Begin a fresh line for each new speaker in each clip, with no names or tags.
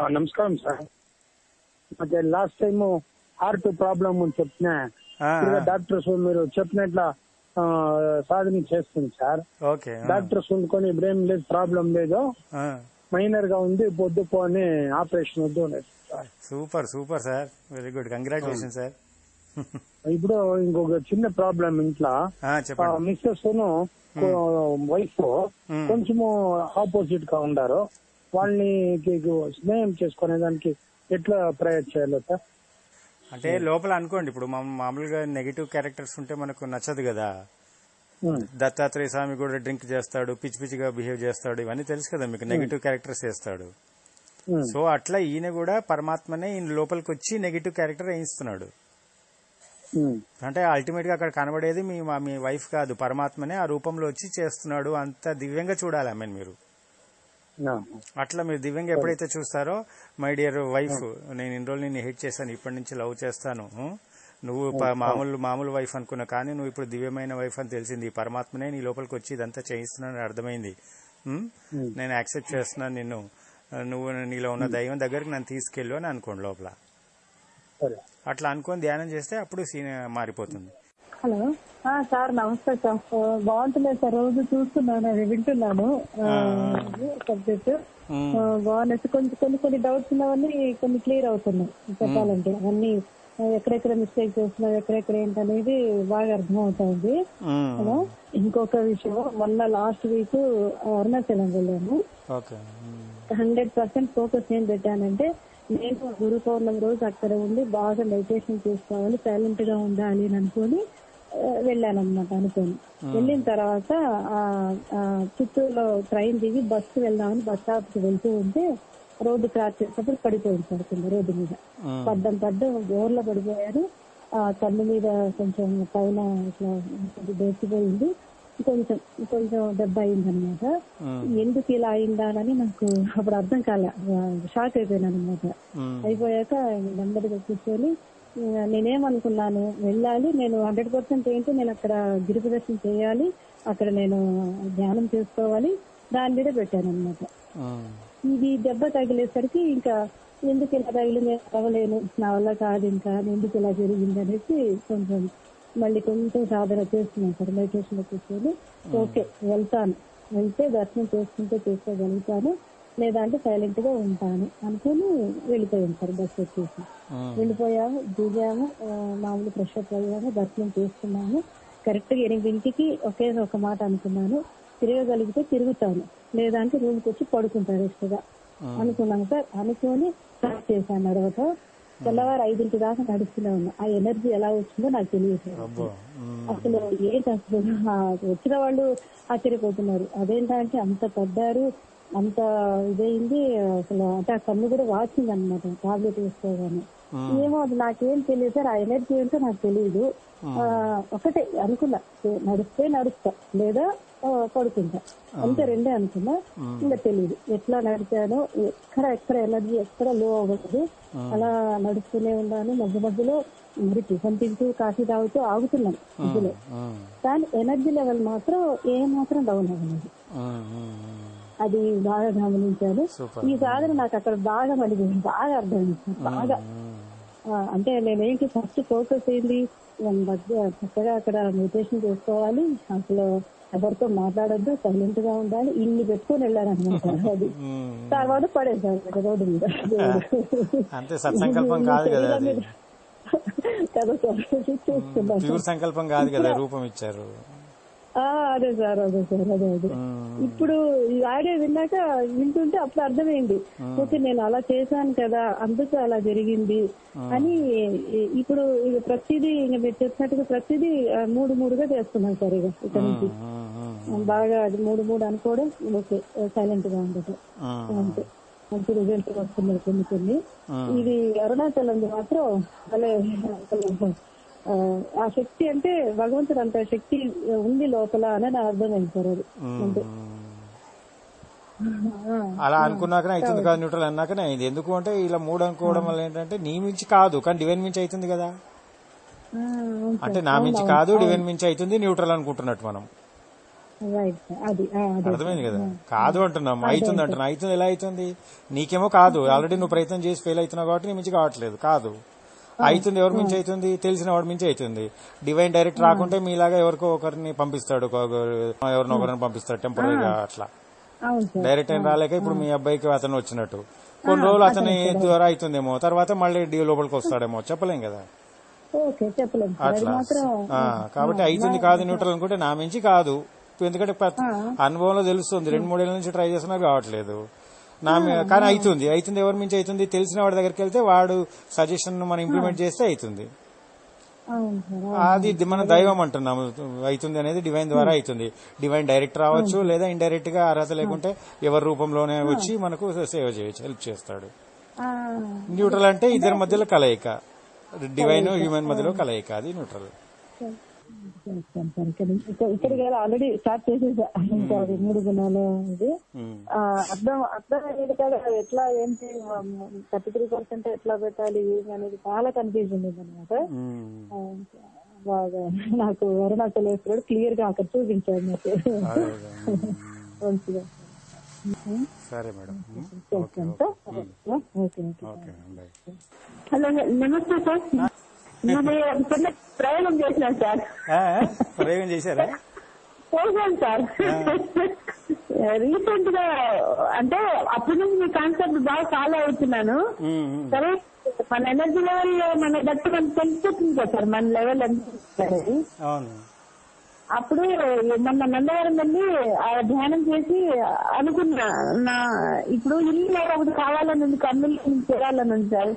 నమస్కారం సార్ అదే last time heart problem అని చెప్పిన
ఆ,
ఇక్కడ డాక్టర్స్ మీరు చెప్పినట్ల ఆ, సాధన చేస్తుంది సార్
ఓకే ఆ,
డాక్టర్స్ ఉండుకొని ఇప్పుడేం లేదు ప్రాబ్లం లేదు
ఆ,
మైనర్ గా ఉంది పొద్దు పోని ఆపరేషన్ వద్దు అనేది sir.
Super super sir very good congratulation sir
ఇప్పుడు ఇంకొక చిన్న ప్రాబ్లం ఇంట్లో
ఆ, చెప్పండి
మిస్సెస్ వైఫ్
Hmm.
కొంచెము ఆపోజిట్ గా ఉండారు వాళ్ళని కి- కి స్నేహం చేసుకునే దానికి ఎట్లా ప్రయత్నం చేయాలి సార్
అంటే లోపల అనుకోండి ఇప్పుడు మా- మామూలుగా నెగిటివ్ క్యారెక్టర్స్ ఉంటే మనకు నచ్చదు కదా
Hmm.
దత్తాత్రేయ స్వామి కూడా డ్రింక్ చేస్తాడు పిచ్చి పిచ్చిగా బిహేవ్ చేస్తాడు ఇవన్నీ తెలుసు కదా మీకు నెగిటివ్ క్యారెక్టర్స్ చేస్తాడు
Hmm.
సో అట్లా ఈయన కూడా పరమాత్మనే ఈయన లోపలికి వచ్చి నెగిటివ్ క్యారెక్టర్ వేయిస్తున్నాడు
Hmm.
అంటే అల్టిమేట్ గా అక్కడ కనబడేది మీ మా- మీ వైఫ్ కాదు పరమాత్మనే ఆ రూపంలో వచ్చి చేస్తున్నాడు అంత దివ్యంగా చూడాలి ఆమె మీరు
Yeah.
అట్లా మీరు దివ్యంగా ఎప్పుడైతే చూస్తారో మై డియర్ వైఫ్ నేను ఇన్ని రోజులు నేను హెట్ చేశాను ఇప్పటి నుంచి లవ్ చేస్తాను ఉం? నువ్వు ప- మామూలు మామూలు వైఫ్ అనుకున్నా కానీ నువ్వు ఇప్పుడు దివ్యమైన వైఫ్ అని తెలిసింది ఈ పరమాత్మనే నీ లోపలికి వచ్చి ఇదంతా చేయిస్తున్నానని అర్థమైంది ఉం?
Hmm.
నేను యాక్సెప్ట్ చేస్తున్నాను నిన్ను నువ్వు నీలో ఉన్న దైవం దగ్గరికి నన్ను తీసుకెళ్ళు అని అనుకోండి లోపల
సరే
అట్లా అనుకొని ధ్యానం చేస్తే అప్పుడు సీన్ మారిపోతుంది
హలో ఆ, సార్ నమస్తే సార్ ఆ, బాగుంటున్నాయి సార్ రోజు చూస్తున్నాను అది వింటున్నాను సబ్జెక్ట్
ఉం.
బాగున్నాయి కొంచెం కొన్ని కొన్ని డౌట్స్ ఉన్నవన్నీ కొన్ని క్లియర్ అవుతున్నాయి చెప్పాలంటే అన్ని ఆ, ఎక్కడెక్కడ మిస్టేక్ చేస్తున్నాం ఎక్కడెక్కడ ఏంటనేది బాగా అర్థం అవుతుంది
ఉం.
హలో ఇంకొక విషయం మొన్న లాస్ట్ వీక్ అరుణాచలం వెళ్ళాము
ఓకే ఉం.
హండ్రెడ్ పర్సెంట్ ఫోకస్ ఏం పెట్టానంటే నేను గురు పౌర్ణమి రోజు అక్కడ ఉండి బాగా మెడిటేషన్ చేసుకోవాలి సైలెంట్ గా ఉండాలి అని అనుకొని వెళ్ళాను అనమాట అనుకోని వెళ్ళిన తర్వాత ఆ, ఆ, చిత్తూరులో ట్రైన్ దిగి బస్సు వెళ్దామని బస్ స్టాప్ కి వెళ్తూ ఉంటే రోడ్డు క్రాస్ చేసేటప్పుడు పడిపోయింది సార్ కింద రోడ్డు మీద
ఉం.
పడ్డం పడ్డం జోర్లో పడిపోయారు ఆ కన్ను మీద కొంచెం పైన ఇట్లా కొంచెం దోచిపోయింది కొంచెం కొంచెం దెబ్బ అయింది అనమాట
ఉం.
ఎందుకు ఇలా అయిందానని నాకు అప్పుడు అర్థం కాలే షాక్ అయిపోయాను అనమాట
ఉం.
అయిపోయాక నెమ్మదిగా కూర్చొని ఆ, నేనేమనుకున్నాను వెళ్ళాలి నేను హండ్రెడ్ పర్సెంట్ ఏంటి నేను అక్కడ గిరి ప్రదర్శన చేయాలి అక్కడ నేను ధ్యానం చేసుకోవాలి దాని మీద పెట్టాను అనమాట
ఉం.
ఇది దెబ్బ తగిలేసరికి ఇంకా ఎందుకు ఇలా తగిలింది అవ్వలేను నా వల్ల కాదు ఇంకా ఎందుకు ఇలా జరిగింది అనేసి కొంచెం మళ్ళీ కొంచెం సాధన చేస్తున్నాను సార్ మెడిటేషన్ లో కూర్చొని ఓకే వెళ్తాను వెళ్తే దర్శనం చేసుకుంటే చేసుకోగలుగుతాను లేదా అంటే సైలెంట్ గా ఉంటాను అనుకుని వెళ్ళిపోయాను సార్ బస్ వచ్చేసి
ఉం.
వెళ్ళిపోయాము దిగాము ఆ, మామూలు ఫ్రెష్ అప్ అయ్యాము దర్శనం చేసుకున్నాము కరెక్ట్ గా ఎనిమిదింటికి ఒకే ఒక మాట అనుకున్నాను తిరగగలిగితే తిరుగుతాను లేదా అంటే రూమ్కి వచ్చి పడుకుంటాను రెస్ట్ గా అనుకున్నాను సార్ అనుకొని స్టార్ట్ చేశాను నడవటం తెల్లవారు ఐదింటి దాకా నడుస్తూనే ఉన్నా ఆ ఎనర్జీ ఎలా వచ్చిందో నాకు తెలియదు సార్.
అబ్బో ఉం.
అసలు ఏంటి అసలు ఆ వచ్చిన వాళ్ళు ఆశ్చర్యపోతున్నారు అదేంటంటే అంత పడ్డారు అంత ఇదైంది అసలు అంటే ఆ కన్ను కూడా వాచింది అనమాట టాబ్లెట్ వేసుకోగానే ఏమో అది నాకేం తెలియదు సార్ ఆ ఎనర్జీ ఏంటో నాకు తెలియదు ఆ, ఒకటే అనుకున్నా ఏ- నడిస్తే నడుస్తా లేదా ఆ, పడుకుంటా అంతే రెండే అనుకున్నా ఇంకా తెలియదు ఎట్లా నడిచానో ఎక్కడ ఎక్కడ ఎనర్జీ ఎక్కడ లో అవ్వదు అలా నడుస్తూనే ఉన్నాను మధ్య మధ్యలో మరి టిఫిన్ తింటూ కాఫీ తాగుతూ ఆగుతున్నాను మధ్యలో
ఉం.
కానీ ఎనర్జీ లెవెల్ మాత్రం ఏ మాత్రం డౌన్ అవ్వలేదు
ఉం. ఉం. ఉం.
అది బాగా గమనించాను
సూపర్
ఈ సాధన నాకు అక్కడ బాగా మడిగింది బాగా అర్థమైంది సార్. బాగా ఆ, అంటే నేనేంటి ఫస్ట్ ఫోకస్ ఏంటి నేను మధ్య చక్కగా అక్కడ మెడిటేషన్ చేసుకోవాలి అసలు ఎవరితో మాట్లాడొద్దు సైలెంట్ గా ఉండాలి ఇన్ని పెట్టుకొని వెళ్ళాను అనమాట అది
ఉం.
తర్వాత పడేసాను రోడ్డు మీద
అంతే సత్సంకల్పం కాదు కదా అది
కదా సార్ చూస్తున్నాను
ప్యూర్ సంకల్పం కాదు కదా రూపం ఇచ్చారు
ఆ, అదే సార్ అదే సార్ అదే అదే
ఉమ్,
ఇప్పుడు ఈ ఆడియో విన్నాక వింటుంటే అప్పుడు అర్థమైంది ఓకే నేను అలా చేశాను కదా అందుకు అలా జరిగింది అని ఈ- ఇప్పుడు ఇక ప్రతిదీ ఇక మీరు చెప్పినట్టుగా ప్రతిదీ ఆ, మూడు మూడుగా చేస్తున్నాను సార్ ఇక ఇక్కడ నుంచి
ఉమ్, ఉమ్,
బాగా అది మూడు మూడు అనుకోవడం ఓకే సైలెంట్ గా ఉండటం
ఉమ్,
అంతే మంచి రిజల్ట్ వస్తున్నాయి కొన్ని కొన్ని
ఉమ్.
ఇది అరుణాచలం మాత్రం భలే అసలు, ఆ, ఆ శక్తి అంటే భగవంతుడు అంత శక్తి ఉంది లోపల అని నా అర్థమైంది సార్ అది అంతే ఆ,
అలా అనుకున్నాకనే అవుతుంది కదా న్యూట్రల్ అన్నాకనే అయింది ఎందుకు అంటే ఇలా మూడు అనుకోవడం వల్ల ఏంటంటే నీ మించి కాదు కానీ డివైన్ మించి అవుతుంది కదా
ఆ, అవును సార్.
అంటే నా మించి కాదు డివైన్ మించి అవుతుంది న్యూట్రల్ అనుకుంటున్నట్టు మనం
రైట్ సార్ అది ఆ, అదే
అర్థమైంది కదా కాదు అంటున్నాం అవుతుంది అంటున్నా అవుతుంది ఎలా అవుతుంది నీకేమో కాదు ఆల్రెడీ నువ్వు ప్రయత్నం చేసి ఫెయిల్ అవుతున్నావు కాబట్టి నీ మించి కావట్లేదు కాదు అవుతుంది ఎవరి మించి అవుతుంది తెలిసిన వాడి మించి అవుతుంది డివైన్ డైరెక్ట్ రాకుంటే మీలాగా ఎవరికో ఒకరిని పంపిస్తాడు ఒక- ఎవరినో ఒకరిని పంపిస్తాడు టెంపరీగా అట్లా
అవును సార్
డైరెక్ట్ ఏం రాలేక ఇప్పుడు మీ అబ్బాయికి అతను వచ్చినట్టు కొన్ని రోజులు అతని ద్వారా అవుతుందేమో తర్వాత మళ్ళీ డి లోపలికి వస్తాడేమో చెప్పలేం కదా
ఓకే చెప్పలేము సార్ అది
అట్లా
మాత్రం
ఆ, కాబట్టి అవుతుంది కాదు న్యూట్రల్ అనుకుంటే నా మించి కాదు ఎందుకంటే ప- అనుభవంలో తెలుస్తుంది రెండు మూడేళ్ల నుంచి ట్రై చేస్తున్నా కావట్లేదు నా మీ- కానీ అవుతుంది అవుతుంది ఎవరి మించి అవుతుంది తెలిసిన వాడి దగ్గరికి వెళ్తే వాడు సజెషన్ మనం ఇంప్లిమెంట్ చేస్తే అవుతుంది
అవును సార్
అది ది- మన దైవం అంటున్నాము అవుతుంది అనేది డివైన్ ద్వారా అవుతుంది డివైన్ డైరెక్ట్ రావచ్చు లేదా ఇండైరెక్ట్ గా అర్హత లేకుంటే ఎవరి రూపంలోనే వచ్చి మనకు సేవ చేయొచ్చు హెల్ప్ చేస్తాడు
ఆ,
న్యూట్రల్ అంటే ఇద్దరి మధ్యలో కలయిక డివైన్ హ్యూమన్ మధ్యలో కలయిక అది న్యూట్రల్
చేస్తాను సార్ ఇక్కడ ఇక్కడ- ఇక్కడికి ఆల్రెడీ స్టార్ట్ చేసేసా ఇంకా అది మూడు గుణాలు ఇది ఆ, అర్థం అర్థం అయ్యేది కదా ఎట్లా ఏంటి థర్టీ త్రీ పర్సెంట్ ఎట్లా పెట్టాలి ఏమి అనేది చాలా కన్ఫ్యూజన్ ఉంది అనమాట బాగా నాకు అరుణాచలేశ్వరుడు క్లియర్ గా అక్కడ చూపించాడు నాకు మంచిగా
సరే మేడం
చేస్తాను sir okay okay
okay bye
hello namaste sir నేను చిన్న ప్రయోగం చేసినాను సార్
ప్రయోగం చేశారా
చేశాను సార్ రీసెంట్ గా అంటే అప్పటి నుంచి మీ కాన్సెప్ట్ బాగా ఫాలో అవుతున్నాను సరే మన ఎనర్జీ లెవెల్ మన బట్టి మనకు తెలిసిపోతుంది కదా సార్ మన లెవెల్ ఎంత అనేది.
అవును
అప్పుడు మొన్న నందవరం వెళ్ళి ఆ ధ్యానం చేసి అనుకున్నా నా ఇప్పుడు ఇల్లు నాకు ఒకటి కావాలని ఉంది కర్నూలు నుంచి చేయాలని ఉంది సార్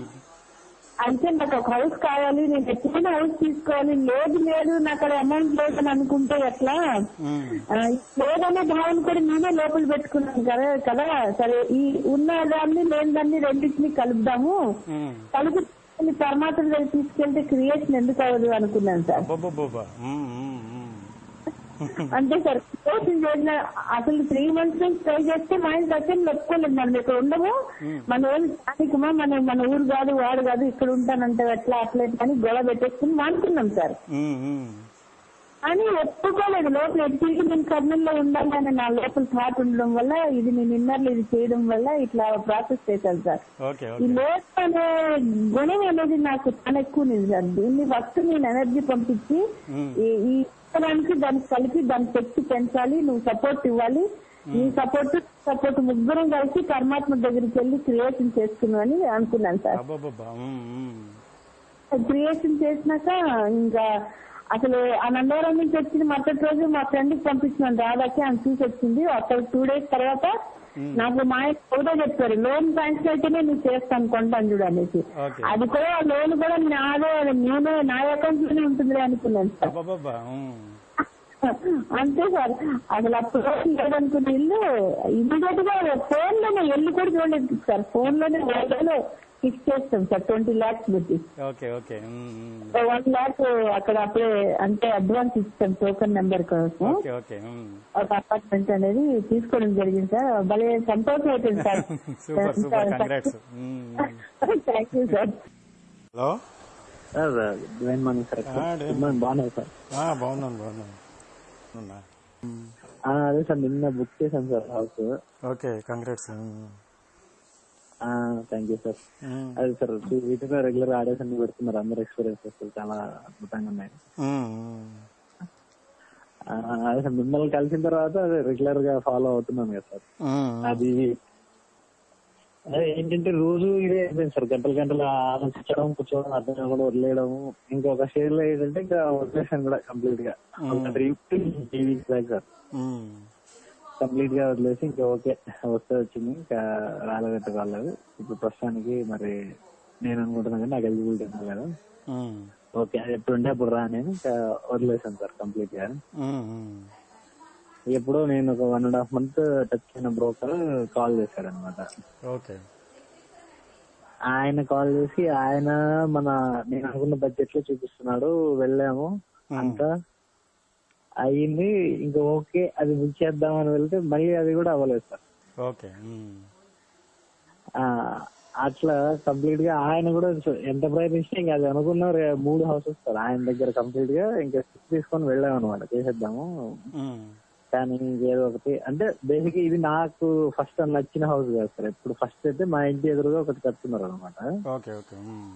అంటే నాకు ఒక హౌస్ కావాలి నేను ఎప్పుడైనా హౌస్ తీసుకోవాలి లేదు లేదు నాకు అక్కడ అమౌంట్ లేదని అనుకుంటే ఎట్లా ఆ, లేదనే భావన కూడా నేనే లోపల పెట్టుకున్నాను కదా కదా సరే ఈ ఉన్న దాన్ని లేని దాన్ని రెండింటిని కలుపుదాము కలుపు పరమాత్మ దగ్గర తీసుకెళ్తే క్రియేషన్ ఎందుకు అవ్వదు అనుకున్నాను సార్
అబ్బబ్బబ్బబ్బా. మ్మ్, మ్మ్, మ్మ్.
అంతే సార్ క్రియేషన్ చేసిన అసలు త్రీ మంత్స్ నుంచి ట్రై చేస్తే మా ఇంటి అసలు ఒప్పుకోలేదు మనం ఇక్కడ ఉండము మన ఏం స్థానికమా మన మన ఊరు కాదు వాడు కాదు ఇక్కడ ఉంటానంటే ఎట్లా అట్లా ఇట్లా అని గొడవ పెట్టేసుకుని మానుకున్నాం సార్
మ్మ్, మ్మ్.
అని ఒప్పుకోలేదు లోపల తిరిగి నేను కర్నూలులో ఉండాలని నా లోపల థాట్ ఉండడం వల్ల ఇది నేను ఇన్నర్లు ఇది చేయడం వల్ల ఇట్లా ప్రాసెస్ చేశాను సార్
ఓకే
ఈ
ఓకే
లోపల అనే గుణం అనేది నాకు చాలా ఎక్కువ ఉంది సార్ దీన్ని ఫస్ట్ నేను ఎనర్జీ పంపించి ఈ ఈ ఇతరానికి దానికి కలిపి దాని శక్తి పెంచాలి నువ్వు సపోర్ట్ ఇవ్వాలి నీ సపోర్ట్ సపోర్ట్ ముగ్గురం కలిసి పరమాత్మ దగ్గరికి వెళ్ళి క్రియేషన్ చేసుకున్నాను అని అనుకున్నాను సార్
అబ్బబ్బబ్బా. మ్మ్, మ్మ్.
క్రియేషన్ చేసినాక ఇంకా అసలు ఆ నందవరం నుంచి వచ్చిన మరుసటి రోజు మా ఫ్రెండ్ కి పంపించినాను రాధాకి ఆమె చూసి వచ్చింది అక్కడ టూ డేస్ తర్వాత నాకు మా ఆయన కూడా చెప్పారు లోన్ బ్యాంక్స్ అయితేనే నువ్వు చేస్తాను కొంటాను చూడు అనేసి
ఓకే
అది కూడా లోన్ కూడా నాదే నేనే నా అకౌంట్ లోనే ఉంటుంది అనుకున్నాను సార్
అబ్బబ్బబ్బా. మ్మ్.
అంతే సార్ అసలు అప్పుడు లేదనుకున్న ఇల్లు ఇమీడియట్ గా ఫోన్ లోనే ఇల్లు కూడా చూడలేదు సార్ ఫోన్ లోనే వేలలో ఫిక్స్ చేస్తాం సార్ ట్వంటీ లాక్స్ పెట్టి
ఓకే ఓకే మ్మ్, మ్మ్.
వన్ లాక్ అక్కడ అప్పుడే అంటే అడ్వాన్స్ ఇస్తాం టోకెన్ నెంబర్ కోసం
ఓకే ఓకే మ్మ్.
ఒక అపార్ట్మెంట్ అనేది తీసుకోవడం జరిగింది సార్ భలే సంతోషం అవుతుంది sir
super super congrats
thank you sir
hello
sir divine morning sir
ఆ, డివైన్
గుడ్ మార్నింగ్ బాగున్నారు సార్
ఆ, బాగున్నాను బాగున్నాను ఉన్నా.
ఆ, అదే సార్ నిన్న బుక్ చేశాను sir house
okay congrats
thank you sir అదే సార్ వీటిలో రెగ్యులర్ ఆర్డర్స్ అన్ని పెడుతున్నారు అందరు ఎక్స్పీరియన్సెస్ చాలా అద్భుతంగా ఉన్నాయి ఆ, అదే సార్ మిమ్మల్ని కలిసిన తర్వాత అదే రెగ్యులర్ గా ఫాలో అవుతున్నాను కదా సార్ అది అదే ఏంటంటే రోజు ఇదే అయిపోయింది సార్ గంటలు గంటలు ఆలోచించడం కూర్చోవడం అర్థం కాకుండా వదిలేయడం ఇంకొక స్టేజ్ లో ఏంటంటే ఇంకా వదిలేసాను కూడా కంప్లీట్ గా ఒక three weeks back sir complete గా వదిలేసి ఇంకా ఓకే వస్తే వచ్చింది ఇంకా రాలేదంటే రాలేదు ఇప్పుడు ప్రస్తుతానికి మరి నేను అనుకుంటున్నాను కానీ నాకు ఎలిజిబిలిటీ ఉంది కదా ఓకే అది ఎప్పుడు ఉంటే అప్పుడు రా నేను ఇంకా వదిలేసాను సార్ కంప్లీట్ గా ఎప్పుడో నేను ఒక one and half month touch అయిన బ్రోకర్ కాల్ చేశాడు అనమాట
ఓకే
ఆయన కాల్ చేసి ఆయన మన నేను అనుకున్న బడ్జెట్ లో చూపిస్తున్నాడు వెళ్ళాము అంతా అయ్యింది ఇంకా ఓకే అది బుక్ చేద్దామని వెళ్తే మళ్ళీ అది కూడా అవ్వలేదు సార్
ఓకే
ఆ, అట్లా కంప్లీట్ గా ఆయన కూడా ఎంత ప్రయత్నించినా ఇంకా అది అనుకున్న రే- మూడు హౌసెస్ సార్ ఆయన దగ్గర కంప్లీట్ గా ఇంకా తీసుకొని వెళ్ళాం అనమాట చేసేద్దాము కానీ ఏదో ఒకటి అంటే బేసిక్ ఇది నాకు ఫస్ట్ నచ్చిన హౌస్ కాదు సార్ ఇప్పుడు ఫస్ట్ అయితే మా ఇంటి ఎదురుగా ఒకటి కట్టున్నారు అనమాట
ఓకే ఓకే ఉమ్.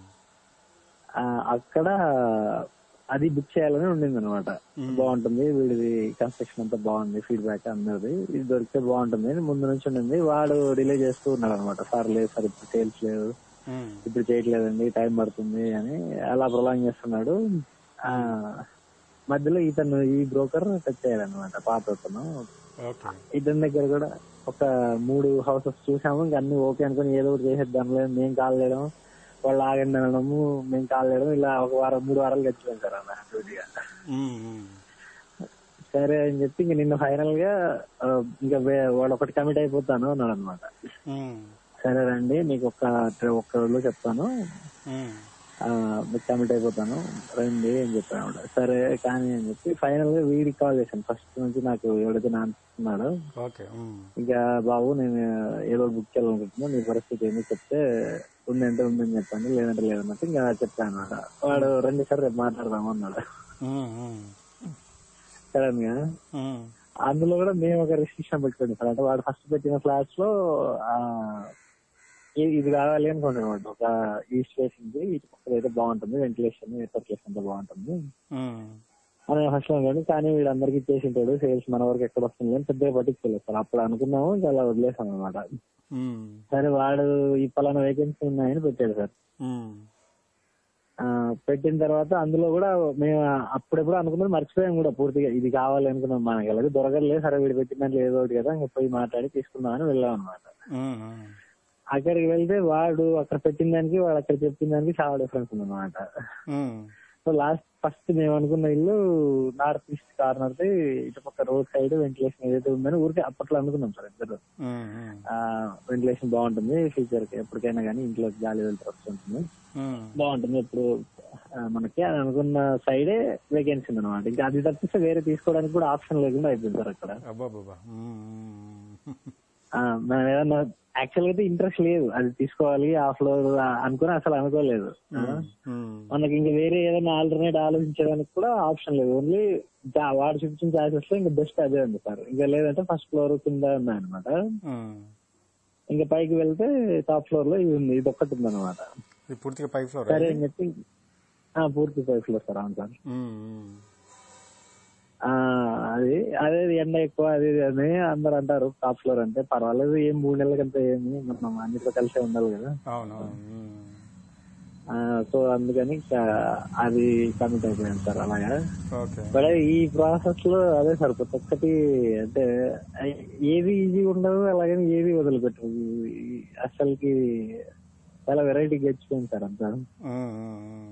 అక్కడ అది బుక్ చేయాలని ఉండింది అనమాట బాగుంటుంది వీడిది కన్స్ట్రక్షన్ అంతా బాగుంది ఫీడ్బ్యాక్ అన్నది ఇది దొరికితే బాగుంటుంది అని ముందు నుంచి ఉండింది వాడు డిలే చేస్తూ ఉన్నాడు అనమాట సార్ లేదు సార్ ఇప్పుడు సేల్స్ లేదు
ఉమ్.
ఇప్పుడు చేయట్లేదండి టైం పడుతుంది అని అలా ప్రొలాంగ్ చేస్తున్నాడు ఆ మధ్యలో ఇతను ఈ బ్రోకర్ టచ్ అయ్యాడనమాట పాత అతను
ఓకే
ఇతని దగ్గర కూడా ఒక మూడు హౌసెస్ చూసాము ఇంకా అన్ని ఓకే అనుకుని ఏదో ఒకటి చేసేద్దాం లేదు మేము కాల్ చేయడం వాళ్ళు ఆగండి అనడము మేము కాల్ చేయడం ఇలా ఒక వారం మూడు వారాలు గడిచిపోయింది సార్ అన్న హ్యాపీగా
ఉమ్, ఉమ్.
సరే అని చెప్పి ఇంక నిన్న ఫైనల్ గా ఆ, ఇంకా వే- వాడు ఒకటి కమిట్ అయిపోతాను అన్నాడు అనమాట
ఉమ్,
సరే రండి నీకు ఒక్క ఒక్క రోజులో చెప్తాను
ఉమ్.
ఆ, మీకు కమిట్ అయిపోతాను రండి అని చెప్పాను ఆవిడ. సరే కానీ అని చెప్పి ఫైనల్ గా వీడికి కాల్ చేశాను ఫస్ట్ నుంచి నాకు ఎవడైతే నా అనిపిస్తున్నాడో
ఓకే ఉమ్.
ఇంకా బాబు నేను ఏదో బుక్ చేయాలనుకుంటున్నా నీ పరిస్థితి ఏంది చెప్తే ఉందంటే ఉందని చెప్పండి లేదంటే లేదన్నట్టు ఇంకా చెప్పాను అనమాట వాడు రండి సార్ రేపు మాట్లాడదాం అన్నాడు
ఉమ్, ఉమ్.
సడన్ గా
ఉమ్.
అందులో కూడా మేము ఒక రిస్ట్రిక్షన్ పెట్టుకోండి సార్ అంటే వాడు ఫస్ట్ పెట్టిన ఫ్లాట్స్ లో ఆ, ఇ- ఇది కావాలి అనుకున్నాడు ఒక ఈస్ట్ ఫేసింగ్ ది ఇటు పక్కన అయితే బాగుంటుంది వెంటిలేషన్ సర్క్యులేషన్ అంతా బాగుంటుంది
ఉమ్.
అని ఫస్ట్ అనుకోండి కానీ వీడు అందరికి ఇచ్చేసి ఉంటాడు సేల్స్ మన వరకు ఎక్కడ వస్తుంది అని పెద్దగా పట్టించుకోలేదు సార్ అప్పుడు అనుకున్నాము ఇంకా అలా వదిలేసాం అనమాట
ఉమ్.
సరే వాడు ఈ పలానా వేకెన్సీ ఉన్నాయని పెట్టాడు సార్
ఉమ్.
ఆ, పెట్టిన తర్వాత అందులో కూడా మేము అప్పుడెప్పుడు అనుకున్నది మర్చిపోయాం కూడా పూర్తిగా ఇది కావాలి అనుకున్నాం మనకి అలాగే దొరకలేదు సరే వీడు పెట్టిన దాంట్లో ఏదో ఒకటి కదా ఇంకా పోయి మాట్లాడి తీసుకుందాం అని వెళ్ళాం అనమాట
ఉమ్, ఉమ్.
అక్కడికి వెళ్తే వాడు అక్కడ పెట్టిన దానికి వాడు అక్కడ చెప్పిన దానికి చాలా డిఫరెన్స్ ఉందన్నమాట
ఉమ్.
సో లాస్ట్ ఫస్ట్ మేము అనుకున్న ఇల్లు నార్త్ ఈస్ట్ కార్నర్ ది ఇటు పక్క రోడ్ సైడ్ వెంటిలేషన్ ఏదైతే ఉందని ఊరికే అప్పట్లో అనుకున్నాం సార్ ఇద్దరు
ఉమ్, ఉమ్.
వెంటిలేషన్ బాగుంటుంది ఫ్యూచర్ కి ఎప్పటికైనా కానీ ఇంట్లో గాలి వెళ్తూ వస్తుంటుంది
ఉమ్.
బాగుంటుంది ఇప్పుడు ఆ, మనకి అని అనుకున్న సైడే వేకెన్సీ ఉంది అనమాట ఇంకా అది తప్పిస్తే వేరే తీసుకోవడానికి కూడా ఆప్షన్ లేకుండా అయిపోయింది సార్ అక్కడ
అబ్బాబ్బా ఉమ్, ఉమ్.
ఆ, మనం ఏదన్నా యాక్చువల్ అయితే ఇంట్రెస్ట్ లేదు అది తీసుకోవాలి ఆ ఫ్లోర్ అనుకుని అసలు అనుకోలేదు ఆ,
ఉమ్.
మనకి ఇంకా వేరే ఏదైనా ఆల్టర్నేట్ ఆలోచించడానికి కూడా ఆప్షన్ లేదు ఓన్లీ వాడు చూపించిన ఛాయిసెస్ లో ఇంకా బెస్ట్ అదే ఉంది సార్ ఇంకా లేదంటే ఫస్ట్ ఫ్లోర్ కింద ఉన్నాయి అనమాట
ఉమ్.
ఇంకా పైకి వెళ్తే టాప్ ఫ్లోర్ లో ఇది ఉంది ఇది ఒక్కటి ఉంది అనమాట
ఇది పూర్తిగా పై ఫ్లోర్
సరే అని చెప్పి ఆ, పూర్తి పై ఫ్లోర్ సార్ అవును సార్ ఆ, అది అదే ఎండ ఎక్కువ అది ఇది అని అందరు అంటారు టాప్ ఫ్లోర్ అంటే పర్వాలేదు ఏం మూడు నెలలకంటే ఏమి మనం అన్నిట్లో కలిసే ఉండాలి కదా
అవునవును ఉమ్.
ఆ, సో అందుకని ఇంకా అది కమిట్ అయిపోయాను సార్ అలాగా
ఓకే
బట్ ఈ ప్రాసెస్ లో అదే సార్ ప్రతి ఒక్కటి అంటే ఏది ఈజీ ఉండదు అలాగని ఏది వదిలిపెట్టరు ఈ- అసలుకి చాలా వెరైటీ గెచ్చిపోయింది సార్ అంతా
ఉమ్, ఉమ్, ఉమ్.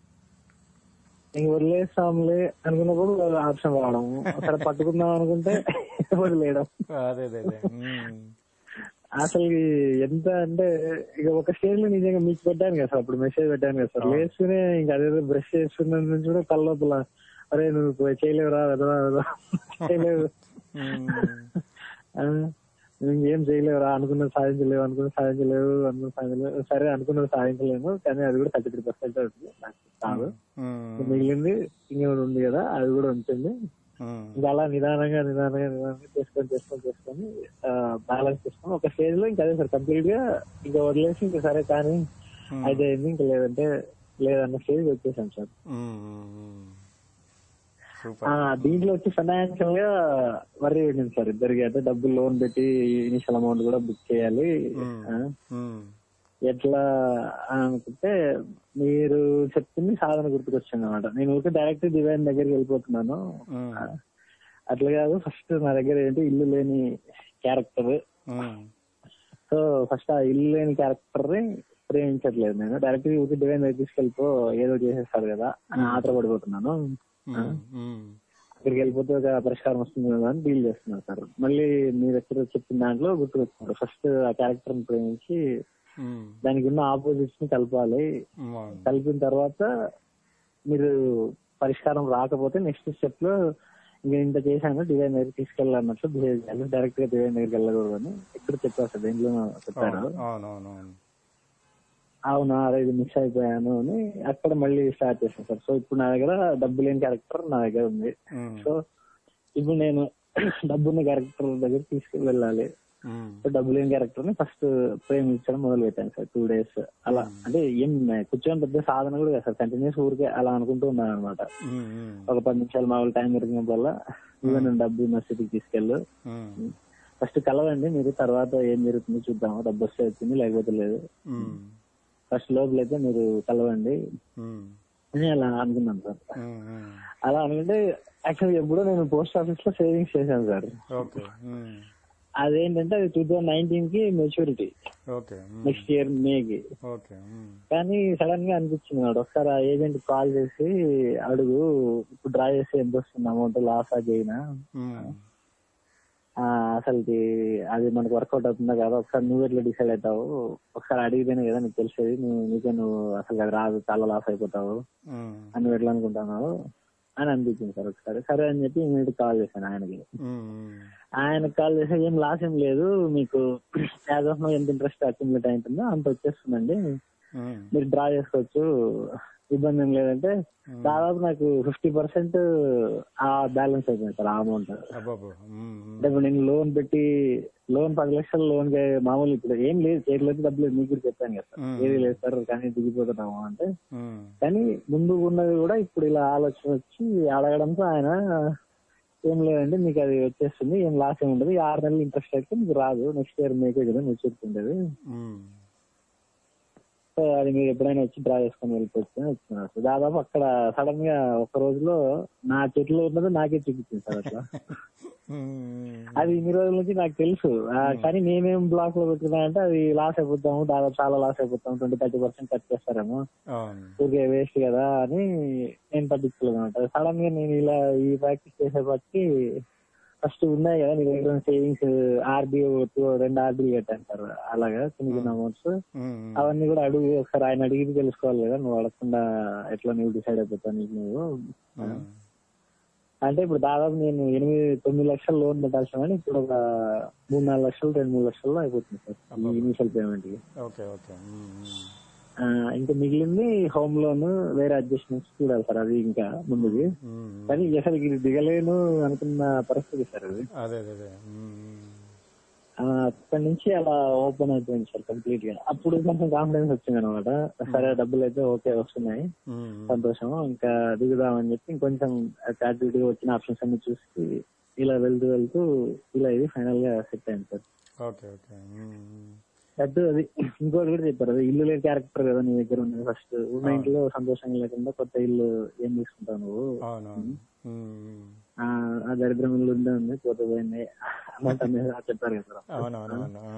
ఇంక వదిలేస్తాంలే అనుకున్నప్పుడు ఆప్షన్ రావడం సరే పట్టుకుందాం అనుకుంటే వదిలేయడం
అదే అదే అదే ఉమ్.
అసలు ఎంత అంటే ఇక ఒక స్టేజ్ లో నిజంగా మీకు పెట్టాను కదా సార్ అప్పుడు మెసేజ్ పెట్టాను కదా సార్ లేస్తూనే ఇంకా అదేదో బ్రష్ చేస్తున్న నుంచి కూడా కళ్ళలోపల అరే నువ్వు పోయి చేయలేవురా వెదవా వెదవా చేయలేవు
ఉమ్.
ఆ, నువ్వు ఇంకేం చేయలేవురా అనుకున్నది సాధించలేవు అనుకున్నది సాధించలేవు అనుకున్నది సాధించలేవు సరే అనుకున్నది సాధించలేము కానీ అది కూడా థర్టీ త్రీ పర్సెంట్ అవుతుంది నాకు కాదు
ఉమ్.
మిగిలింది ఇంకేమైనా ఉంది కదా అది కూడా ఉంటుంది
ఉమ్.
ఇంకా అలా నిదానంగా నిదానంగా నిదానంగా చేసుకొని చేసుకొని చేసుకొని బ్యాలెన్స్ చేసుకొని ఒక స్టేజ్ లో ఇంకా అదే సార్ కంప్లీట్ గా ఇంకా వదిలేసి ఇంకా సరే కానీ
Hmm.
అయితే అయింది ఇంకా లేదంటే లేదన్న స్టేజ్ వచ్చేసాం సార్
ఉమ్, ఉమ్, ఉమ్. సూపర్
ఆ, దీంట్లో వచ్చి ఫైనాన్షియల్ గా వరీ పెట్టింది సార్ ఇద్దరికి అంటే డబ్బులు లోన్ పెట్టి ఇనిషియల్ అమౌంట్ కూడా బుక్ చేయాలి
Hmm.
ఆ,
ఉమ్.
ఎట్లా అని అనుకుంటే మీరు చెప్పింది సాధన గుర్తుకొచ్చింది అనమాట నేను ఊరికే డైరెక్ట్ డివైన్ దగ్గరికి వెళ్ళిపోతున్నాను
ఉమ్.
ఆ, అట్లా కాదు ఫస్ట్ నా దగ్గర ఏంటి ఇల్లు లేని క్యారెక్టర్
ఉమ్.
సో ఫస్ట్ ఆ ఇల్లు లేని క్యారెక్టర్ ని ప్రేమించట్లేదు నేను డైరెక్ట్ ఊరికి డివైన్ దగ్గర తీసుకెళ్ళిపో ఏదో చేసేస్తాడు కదా అని ఆత్రపడిపోతున్నాను
ఉమ్. ఉమ్.
అక్కడికి వెళ్ళిపోతే ఒక పరిష్కారం వస్తుంది కదా అని డీల్ చేస్తున్నాను సార్ మళ్ళీ మీరు ఎక్కడ చెప్పిన దాంట్లో గుర్తుకొచ్చున్నారు ఫస్ట్ ఆ క్యారెక్టర్ ని ప్రేమించి
ఉమ్.
దానికి ఉన్న ఆపోజిట్స్ ని కలపాలి
ఉమ్.
కలిపిన తర్వాత మీరు పరిష్కారం రాకపోతే నెక్స్ట్ స్టెప్ లో ఇంకా ఇంత చేశాను డివైన్ దగ్గర తీసుకెళ్ళాలన్నట్లు బిహేవ్ చేయాలి డైరెక్ట్ గా డివైన్ దగ్గరికి వెళ్ళకూడదు అని ఇక్కడ చెప్పారు సార్ దేంట్లో చెప్పారు
అవునవునవును
అవునా అరే ఇది మిస్ అయిపోయాను అని అక్కడ మళ్ళీ స్టార్ట్ చేశాను సార్ సో ఇప్పుడు నా దగ్గర డబ్బు లేని క్యారెక్టర్ నా దగ్గర ఉంది
ఉమ్.
సో ఇప్పుడు నేను డబ్బున్న క్యారెక్టర్ దగ్గర తీసుకుని వెళ్ళాలి
ఉమ్,
డబ్బు లేని క్యారెక్టర్ ని ఫస్ట్ ప్రేమించడం మొదలు పెట్టాను సార్ టూ డేస్ అలా అంటే ఏం కూర్చొని పెద్ద సాధన కూడా కాదు సార్ కంటిన్యూస్ ఊరికే అలా అనుకుంటూ ఉన్నాను అనమాట
ఉమ్, ఉమ్,
ఒక పది నిమిషాలు మా వాళ్ళు టైం దొరికినప్పుడల్లా ఇవన్నీ డబ్బు మసీదుకి తీసుకెళ్ళు
ఉమ్,
ఫస్ట్ కలవండి మీరు తర్వాత ఏం జరుగుతుందో చూద్దాం డబ్బు వస్తే వచ్చింది లేకపోతే లేదు
ఉమ్,
ఫస్ట్ లోపలైతే మీరు కలవండి
ఉమ్,
అని అలా అనుకున్నాను సార్
ఉమ్, ఉమ్.
అలా అనుకుంటే యాక్చువల్లీ ఎప్పుడో నేను పోస్ట్ ఆఫీస్ లో సేవింగ్స్ చేశాను సార్
ఓకే ఉమ్,
అదేంటంటే అది టూ థౌసండ్ నైన్టీన్ కి maturity
okay um,
next year మేకి
ఓకే ఉమ్,
కానీ సడన్ గా అనిపించింది వాడు ఒకసారి ఆ ఏజెంట్ కాల్ చేసి అడుగు ఇప్పుడు డ్రా చేసి ఎంత వస్తుంది అమౌంట్ లాస్ గెయినా
ఉమ్,
అసలుకి అది మనకు వర్కౌట్ అవుతుందా కదా ఒకసారి నువ్వు ఎట్లా డిసైడ్ అవుతావు ఒకసారి అడిగితేనే కదా నీకు తెలిసేది నువ్వు నీకే నువ్వు అసలు అది రాదు చాలా లాస్ అయిపోతావు
ఉమ్,
అని నువ్వు ఎట్లా అనుకుంటున్నావు అని అనిపించింది సార్ ఒకసారి సరే అని చెప్పి ఇమీడియట్ కాల్ చేశాను ఆయనకి
ఉమ్,
ఆయనకు కాల్ చేస్తే ఏం లాస్ ఏం లేదు మీకు యాజ్ ఆఫ్ నో ఎంత ఇంట్రెస్ట్ అక్యుములేట్ అయింటుందో అంత వచ్చేస్తుందండి
ఉమ్,
మీరు డ్రా చేసుకోవచ్చు ఇబ్బంది ఏం లేదంటే దాదాపు నాకు ఫిఫ్టీ పర్సెంట్ ఆ బ్యాలెన్స్ అయిపోయింది సార్ ఆ అమౌంట్
అబ్బబ్బో ఉమ్, ఉమ్,
అంటే ఇప్పుడు నేను లోన్ పెట్టి లోన్ పది లక్షలు లోన్ మామూలు ఇప్పుడు ఏం లేదు చేతిలో అయితే డబ్బు లేదు మీకు కూడా చెప్పాను కదా సార్.
మ్మ్.
ఏది లేదు సార్ కానీ దిగిపోతున్నాము అంటే
ఉమ్,
కానీ ముందు ఉన్నది కూడా ఇప్పుడు ఇలా ఆలోచన వచ్చి అడగడంతో ఆయన ఏం లేదండి మీకు అది వచ్చేస్తుంది ఏం లాస్ ఏమి ఉండదు ఈ ఆరు నెలలు ఇంట్రెస్ట్ అయితే మీకు రాదు నెక్స్ట్ ఇయర్ మీకే కదా మెచ్యూరిటీ ఉండదు
ఉమ్,
సో అది మీరు ఎప్పుడైనా వచ్చి డ్రా చేసుకొని వెళ్ళిపోవచ్చు అని వచ్చినారు సార్. దాదాపు అక్కడ సడన్ గా ఒక రోజులో నా చేతిలో ఉన్నది నాకే చూపించింది సార్ అట్లా
ఉమ్,
అది ఇన్ని రోజుల నుంచి నాకు తెలుసు ఆ, కానీ నేనేం బ్లాక్ లో పెట్టుకున్నా అంటే అది లాస్ అయిపోతాము దాదాపు చాలా లాస్ అయిపోతాం ట్వంటీ థర్టీ పర్సెంట్ కట్ చేస్తారేమో
అవును
ఊరికే వేస్ట్ కదా అని నేను పట్టించుకోలేదు అనమాట సడన్ గా నేను ఇలా ఈ ప్రాక్టీస్ చేసేపటికి ఫస్ట్ ఉన్నాయి కదా నీ దగ్గర సేవింగ్స్ ఆర్బీ రెండు ఆర్బీ కట్టాను సార్ అలాగా చిన్న చిన్న అమౌంట్స్
ఉమ్,
అవన్నీ కూడా అడుగు ఒకసారి ఆయన అడిగి తెలుసుకోవాలి కదా నువ్వు అడగకుండా ఎట్లా నువ్వు డిసైడ్ అయిపోతావు నీకు నువ్వు
ఉమ్,
అంటే ఇప్పుడు దాదాపు నేను ఎనిమిది తొమ్మిది లక్షలు లోన్ పెట్టాల్సిన కానీ ఇప్పుడు ఒక మూడు నాలుగు లక్షలు రెండు మూడు లక్షల్లో అయిపోతుంది సార్ ఈ ఇనిషియల్ పేమెంట్ కి
ఓకే ఓకే ఉమ్, ఉమ్,
ఆ, ఇంకా మిగిలింది హోమ్ లోన్ వేరే అడ్జస్ట్మెంట్స్ చూడాలి సార్ అది ఇంకా ముందుకి
ఉమ్,
కానీ అసలు ఇది దిగలేను అనుకున్న పరిస్థితి సార్ అది
అదే అదే అదే ఉమ్,
ఆ, అక్కడి నుంచి అలా ఓపెన్ అయిపోయింది సార్ కంప్లీట్ గా అప్పుడు కొంచెం కాన్ఫిడెన్స్ వచ్చింది అనమాట సరే డబ్బులు అయితే ఓకే వస్తున్నాయి
ఉమ్,
సంతోషం ఇంకా దిగుదామని చెప్పి ఇంకొంచెం యాక్టివిటీ వచ్చిన ఆప్షన్స్ అన్ని చూసి ఇలా వెళ్తూ వెళ్తూ ఇలా ఇది ఫైనల్ గా సెట్ అయింది sir
okay okay um, um,
అటు అది ఇంకోటి కూడా చెప్పారు అది ఇల్లు లేని క్యారెక్టర్ కదా నీ దగ్గర ఉన్నది ఫస్ట్ ఉన్న ఇంట్లో సంతోషంగా లేకుండా కొత్త ఇల్లు ఏం తీసుకుంటావు నువ్వు
అవునవును ఉమ్,
ఆ ఆ దరిద్రం ఇల్లు ఉందే ఉంది పోతే పోయింది అన్నట్టు అనేది చెప్పారు కదా సార్
అవునవునవును ఆ,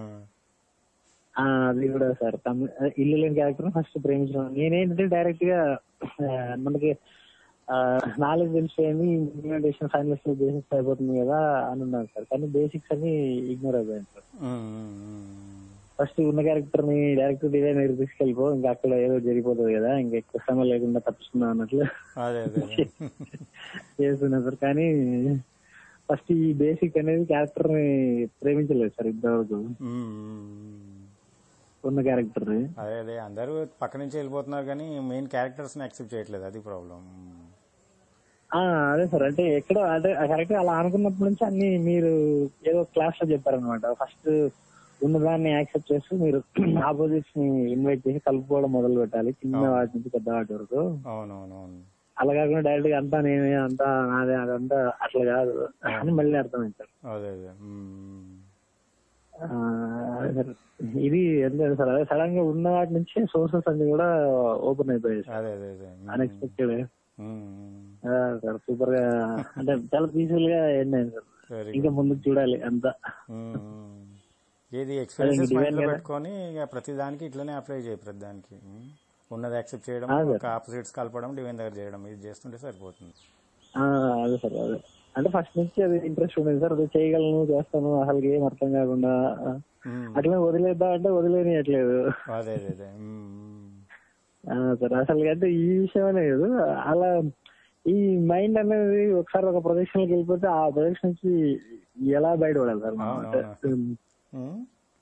ఆ, అది కూడా సార్ తమి- ఇల్లు లేని క్యారెక్టర్ ఫస్ట్ ప్రేమించడం నేనేంటంటే డైరెక్ట్ గా ఆ, మనకి నాలెడ్జ్ తెలిసిపోయింది ఇంప్లిమెంటేషన్ ఫైనలిస్ట్ బేసిక్స్ అయిపోతుంది కదా అని ఉన్నాను సార్ కానీ బేసిక్స్ అని ఇగ్నోర్ అయిపోయాను sir
um, um, um,
first ఉన్న క్యారెక్టర్ ని డైరెక్ట్ డిజైనర్ తీసుకెళ్ళిపో ఇంకా అక్కడ ఏదో జరిగిపోతుంది కదా ఇంకా ఎక్కువ శ్రమ లేకుండా తప్పిస్తున్నా అన్నట్లు
అదే అదే అదే.
చేస్తున్నా సార్ కానీ ఫస్ట్ ఈ బేసిక్ అనేది క్యారెక్టర్ ని ప్రేమించలేదు సార్ ఇంతవరకు
ఉమ్, ఉమ్, ఉమ్.
ఉన్న క్యారెక్టర్ ని
అదే అదే అందరూ పక్క నుంచి వెళ్ళిపోతున్నారు కానీ మెయిన్ క్యారెక్టర్స్ ని యాక్సెప్ట్ చేయట్లేదు అది ప్రాబ్లం
ఆ, అదే సార్ అంటే ఎక్కడ అంటే కరెక్ట్ అలా అనుకున్నప్పటి నుంచి అన్ని మీరు ఏదో క్లాస్ లో చెప్పారనమాట ఫస్ట్ ఉన్నదాన్ని యాక్సెప్ట్ చేస్తూ మీరు ఆపోజిట్స్ ని ఇన్వైట్ చేసి కలుపుకోవడం మొదలు పెట్టాలి చిన్న వాటి నుంచి పెద్ద వాటి వరకు
అవునవునవును
అలా కాకుండా డైరెక్ట్ గా అంతా నేనే అంతా నాదే అదంతా అట్లా కాదు అని మళ్ళీ అర్థమైంది సార్
అదే అదే ఉమ్,
ఆ, అదే సార్. ఇది ఎంత సార్ అదే సడన్ గా ఉన్న వాటి నుంచి సోర్సెస్ అన్ని కూడా ఓపెన్ అయిపోయాయి సార్
అదే అదే అదే ఉమ్,
unexpected
um, um.
Sir super గా అంటే చాలా పీస్ఫుల్ గా ఎండ్ అయింది సార్
వెరీ
ఇంకా ముందుకు చూడాలి అంతా
ఉమ్, ఉమ్. ఏది ఎక్స్పీరియన్సెస్
design
మైండ్ లో
కదా.
పెట్టుకొని ఇక ప్రతి దానికి ఇట్లనే అప్లై చేయి ప్రతి దానికి ఉమ్. ఉన్నది యాక్సెప్ట్ చేయడం
అదే.
ఒక ఆపోజిట్స్ కలపడం డివైన్ దగ్గర చేయడం ఇది చేస్తుంటే సరిపోతుంది
ఆ, అదే సార్ అదే అంటే ఫస్ట్ నుంచి అది ఇంట్రెస్ట్ ఉండేది సార్ అది చేయగలను చేస్తాను అసలు ఏం అర్థం కాకుండా
ఉమ్,
అట్లనే వదిలేద్దాం అంటే వదిలేనియట్లేదు
అదే అదే అదే ఉమ్, ఉమ్.
ఆ, సార్ అసలు అంటే ఈ విషయం లేదు అలా ఈ మైండ్ అనేది ఒకసారి ఒక ప్రొజెక్షన్ లోకి వెళ్ళిపోతే ఆ ప్రొజెక్షన్ నుంచి ఎలా బయటపడాలి సార్ మనం? అంటే,
అవునవును. ఉమ్,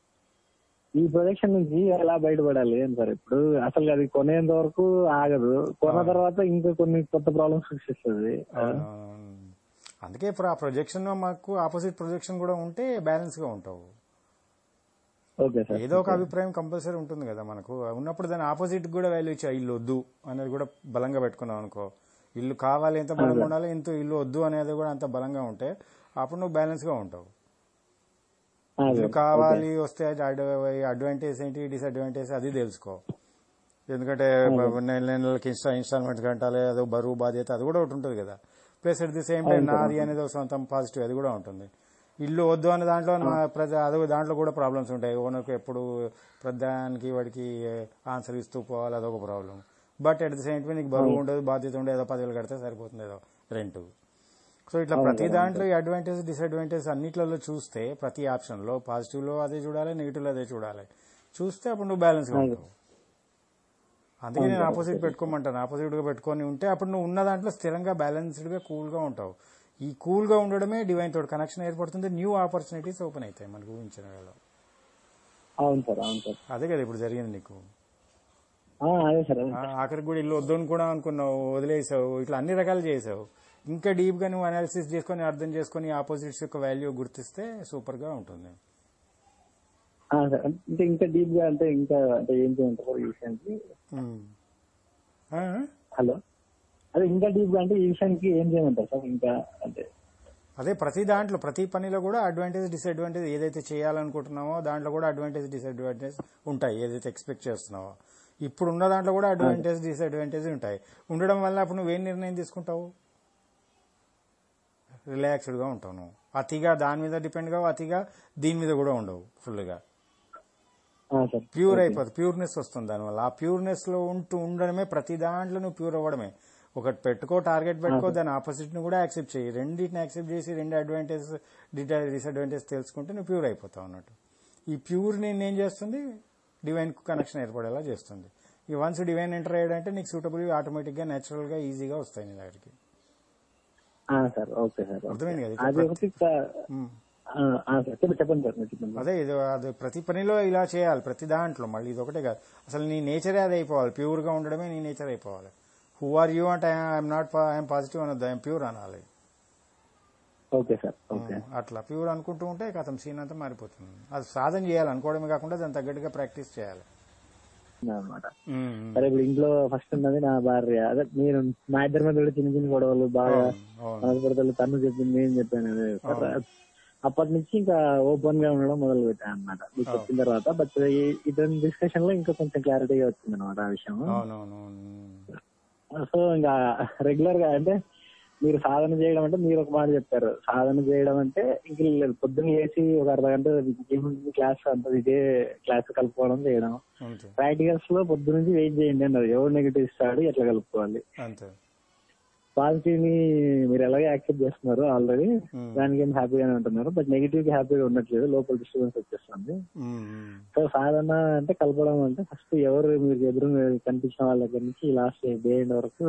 ఈ ప్రొజెక్షన్ నుంచి ఎలా బయటపడాలి అని సార్ ఇప్పుడు అసలు అది కొనేంత వరకు ఆగదు కొన్న తర్వాత ఇంకా కొన్ని కొత్త ప్రాబ్లమ్స్ సృష్టిస్తుంది
అవునవును. అందుకే ఇప్పుడు ఆ ప్రొజెక్షన్ మాకు ఆపోజిట్ ప్రొజెక్షన్ కూడా ఉంటే బ్యాలెన్స్ గా ఉంటావు
ఓకే సార్
ఏదో ఒక అభిప్రాయం కంపల్సరీ ఉంటుంది కదా మనకు ఉన్నప్పుడు దాని ఆపోజిట్ కూడా వాల్యూ ఇచ్చా ఇల్లు వద్దు అనేది కూడా బలంగా పెట్టుకున్నావు అనుకో ఇల్లు కావాలి ఎంత బలంగా ఉండాలి ఇంత ఇల్లు వద్దు అనేది కూడా అంత బలంగా ఉంటే అప్పుడు నువ్వు బ్యాలెన్స్ గా ఉంటావు
అదే.
ఇల్లు కావాలి వస్తే అడ్వాంటేజ్ ఏంటి డిసడ్వాంటేజ్ అది తెలుసుకో ఎందుకంటే నెల నెలలకి ఇన్స్టా ఇన్స్టాల్మెంట్ కట్టాలి అదో బరువు బాధ్యత అది కూడా ఒకటి ఉంటుంది కదా plus at the same time నాది అనేది ఒక సొంతం పాజిటివ్ అది కూడా ఉంటుంది ఇల్లు వద్దు అనే దాంట్లో నా ప్రతి అదో దాంట్లో కూడా ప్రాబ్లమ్స్ ఉంటాయి ఓనర్కి ఎప్పుడు ప్రధానికి వాడికి ఆన్సర్ ఇస్తూ పోవాలి అదొక problem but at the same time నీకు బరువు ఉండదు బాధ్యత ఉండదు ఏదో పదివేలు కడితే సరిపోతుంది ఏదో రెంట్ సో ఇట్లా ప్రతి దాంట్లో ఈ అడ్వాంటేజ్ డిసడ్వాంటేజ్ అన్నిట్లలో చూస్తే ప్రతి ఆప్షన్ లో పాజిటివ్ లో అదే చూడాలి నెగిటివ్ లో అదే చూడాలి చూస్తే అప్పుడు నువ్వు బ్యాలెన్స్ గా ఉంటావు అందుకే నేను ఆపోజిట్ పెట్టుకోమంటాను ఆపోజిట్ గా పెట్టుకొని ఉంటే అప్పుడు నువ్వు ఉన్న దాంట్లో స్థిరంగా బ్యాలెన్స్డ్ గా కూల్ గా ఉంటావు ఈ కూల్ గా ఉండడమే డివైన్ తోటి కనెక్షన్ ఏర్పడుతుంది న్యూ ఆపర్చునిటీస్ ఓపెన్ అవుతాయి మనకు ఊహించిన వేళ
అవును సార్ అవును సార్
అదే కదా ఇప్పుడు జరిగింది నీకు
ఆ, అదే సార్ అదే.
ఆ, ఆఖరికి కూడా ఇల్లు వద్దు కూడా అనుకున్నావు వదిలేసావు ఇట్లా అన్ని రకాలు చేసావు ఇంకా డీప్ గా నువ్వు అనాలిసిస్ చేసుకొని అర్థం చేసుకొని ఆపోజిట్స్ యొక్క వాల్యూ గుర్తిస్తే సూపర్ గా ఉంటుంది
ఆ, సార్ అంటే ఇంకా డీప్ గా అంటే ఇంకా అంటే ఏం చేయంటారు ఈ విషయానికి
ఉమ్. ఆ?
హలో అదే ఇంకా డీప్ గా అంటే ఈ విషయానికి ఏం చేయమంటారు సార్ ఇంకా అంటే
అదే ప్రతి దాంట్లో ప్రతి పనిలో కూడా అడ్వాంటేజ్ డిసడ్వాంటేజ్ ఏదైతే చేయాలనుకుంటున్నామో దాంట్లో కూడా అడ్వాంటేజ్ డిసడ్వాంటేజ్ ఉంటాయి ఏదైతే ఎక్స్పెక్ట్ చేస్తున్నావో ఇప్పుడు ఉన్న దాంట్లో కూడా అడ్వాంటేజ్ డిసడ్వాంటేజ్ ఉంటాయి ఉండడం వల్ల అప్పుడు నువ్వేం నిర్ణయం తీసుకుంటావు రిలాక్స్డ్ గా ఉంటావు నువ్వు అతిగా దాని మీద డిపెండ్ కావు అతిగా దీని మీద కూడా ఉండవు ఫుల్ గా
ఆ, సార్
ప్యూర్ అయిపోతుంది ప్యూర్నెస్ వస్తుంది దానివల్ల ఆ ప్యూర్నెస్ లో ఉంటూ ఉండడమే ప్రతి దాంట్లో నువ్వు ప్యూర్ అవ్వడమే ఒకటి పెట్టుకో టార్గెట్ పెట్టుకో దాని ఆపోజిట్ ని కూడా యాక్సెప్ట్ చేయి రెండింటిని యాక్సెప్ట్ చేసి రెండు అడ్వాంటేజ్ డిసడ్వాంటేజ్ తెలుసుకుంటే నువ్వు ప్యూర్ అయిపోతావు అన్నట్టు ఈ ప్యూర్ నేను ఏం చేస్తుంది డివైన్ కనెక్షన్ ఏర్పడేలా చేస్తుంది ఈ వన్స్ డివైన్ ఎంటర్ అయ్యాడంటే నీకు సూటబుల్ ఆటోమేటిక్ గా నేచురల్ గా ఈజీగా వస్తాయి నీ దగ్గరికి
ఆ, సార్ ఓకే సార్ ఓకే.
అర్థమైంది కదా?
అది ఒకటి కా-
ఉమ్.
ఆ, ఆ, సార్ చెప్పండి చెప్పండి సార్ మీరు చెప్పండి
అదే ఇది అది ప్రతి పనిలో ఇలా చేయాలి ప్రతి దాంట్లో మళ్ళీ ఇది ఒకటే కాదు అసలు నీ నేచరే అది అయిపోవాలి ప్యూర్ గా ఉండడమే నీ నేచర్ అయిపోవాలి హూ ఆర్ యూ అంటే ఐఎమ్ నాట్ ఐఎమ్ పాజిటివ్ అనొద్దు ఐఎమ్ ప్యూర్ అనాలి
ఓకే సార్ ఓకే
అట్లా ప్యూర్ అనుకుంటూ ఉంటే కథం సీన్ అంతా మారిపోతుంది అది సాధన చేయాలి అనుకోవడమే కాకుండా దాని తగ్గట్టుగా ప్రాక్టీస్ చేయాలి
అనమాట
ఉమ్,
సరే ఇప్పుడు ఇంట్లో ఫస్ట్ ఉన్నది నా భార్య అదే నేను మా ఇద్దరి మధ్య కూడా చిన్న చిన్న గొడవలు బాగా
అవును
బాధపడతారు తను చెప్పింది నేను చెప్పాను అదే సరే, అప్పటి నుంచి ఇంకా ఓపెన్ గా ఉండడం మొదలు పెట్టాను అనమాట మీకు చెప్పిన తర్వాత బట్ ఇతని డిస్కషన్ లో ఇంకా కొంచెం క్లారిటీగా వచ్చింది అనమాట ఆ విషయం
అవునవును ఉమ్,
సో ఇంకా రెగ్యులర్ గా అంటే మీరు సాధన చేయడం అంటే మీరు ఒక మాట చెప్పారు సాధన చేయడం అంటే ఇంక లేదు. పొద్దున్న చేసి ఒక అర్ధ గంట ఏముంటుంది క్లాస్ అంత ఇదే క్లాస్ కలుపుకోవడం చేయడం
అంతే
ప్రాక్టికల్స్ లో పొద్దు నుంచి వెయిట్ చేయండి అన్నారు ఎవరు నెగిటివ్ ఇస్తాడు ఎట్లా కలుపుకోవాలి
అంతే
పాజిటివ్ ని మీరు ఎలాగే యాక్సెప్ట్ చేస్తున్నారు ఆల్రెడీ
ఉమ్,
దానికి ఏం హ్యాపీగానే ఉంటున్నారు బట్ నెగిటివ్ కి హ్యాపీగా ఉండట్లేదు లోపల డిస్టర్బెన్స్ వచ్చేస్తుంది
ఉమ్, ఉమ్,
సో సాధన అంటే కలపడం అంటే ఫస్ట్ ఎవరు మీరు ఎదురు కనిపించిన వాళ్ళ దగ్గర నుంచి లాస్ట్ డే ఎండ్ వరకు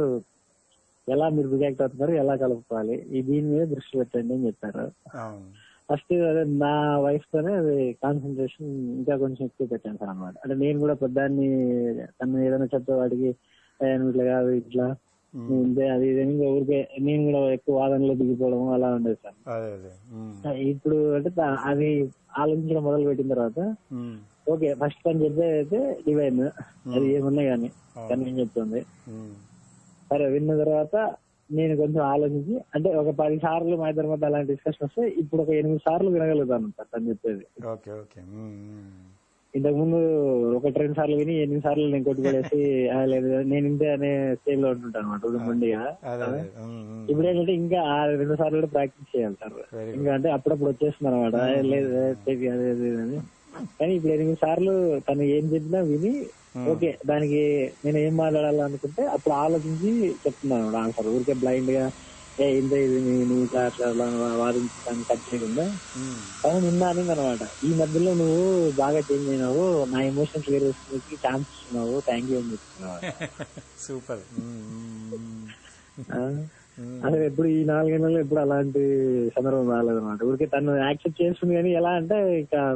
ఎలా మీరు రియాక్ట్ అవుతున్నారు ఎలా కలుపుకోవాలి ఈ దీని మీద దృష్టి పెట్టండి అని చెప్పారు
అవును
ఫస్ట్ అదే నా వైఫ్ తోనే అది కాన్సన్ట్రేషన్ ఇంకా కొంచెం ఎక్కువ పెట్టాను సార్ అనమాట అంటే నేను కూడా పెద్దాన్ని తను ఏదైనా చెప్తే వాడికి "ఏ, నువ్వు ఇట్లా కాదు ఇట్లా నువ్వు ఇంతే అది ఇది అని ఇంకా ఊరికే నేను కూడా ఎక్కువ వాదనలో దిగిపోవడం అలా ఉండేది సార్
అదే అదే ఉమ్,
ఇప్పుడు అంటే తా- అది ఆలోచించడం మొదలు పెట్టిన తర్వాత
ఉమ్,
ఓకే ఫస్ట్ పని చెప్పేది అయితే డివైన్ అది ఏమున్నా గానీ కానీ ఏం చెప్తుంది
ఉమ్,
సరే విన్న తర్వాత నేను కొంచెం ఆలోచించి అంటే ఒక పది సార్లు మా ఇద్దరి మధ్య అలాంటి డిస్కషన్ వస్తే ఇప్పుడు ఒక ఎనిమిది సార్లు వినగలుగుతాను సార్ తను చెప్పేది
ఓకే ఓకే ఉమ్, ఉమ్,
ఇంతకు ముందు ఒకటి రెండు సార్లు విని ఎనిమిది సార్లు నేను కొట్టుకెళ్ళేసి "ఆ, లేదు నేను ఇంతే అనే స్టేజ్ లో ఉంటుంటాను అనమాట మొండిగా
అదే అదే ఉమ్, ఉమ్,
ఇప్పుడు ఏంటంటే ఇంకా ఆ రెండు సార్లు కూడా ప్రాక్టీస్ చేయాలి సార్
Very good.
ఇంకా అంటే అప్పుడప్పుడు వచ్చేస్తుంది అనమాట లేదు చెప్పి అదే అదే అని కానీ ఇప్పుడు ఎనిమిది సార్లు తను ఏం చెప్పినా విని ఓకే దానికి నేను ఏం మాట్లాడాలనుకుంటే అప్పుడు ఆలోచించి చెప్తున్నాను అనమాట ఆన్సర్ ఊరికే బ్లైండ్ గా ఏ ఇంత ఇది నీ- నువ్వు ఇట్లా అట్లా అట్లా వాదించడానికి కట్ చేయకుండా
ఉమ్,
తను నిన్న అనింది అనమాట ఈ మధ్యలో నువ్వు బాగా చేంజ్ అయినావు నా ఎమోషన్స్ వేరే ఛాన్స్ ఇస్తున్నావు థ్యాంక్ యూ అని చెప్తున్నావు
సూపర్ ఉమ్, ఉమ్, ఉమ్.
ఆ? అసలు ఎప్పుడు ఈ నాలుగేళ్లలో ఎప్పుడు అలాంటి సందర్భం రాలేదన్నమాట ఊరికే తను యాక్సెప్ట్ చేస్తుంది కానీ ఎలా అంటే ఇక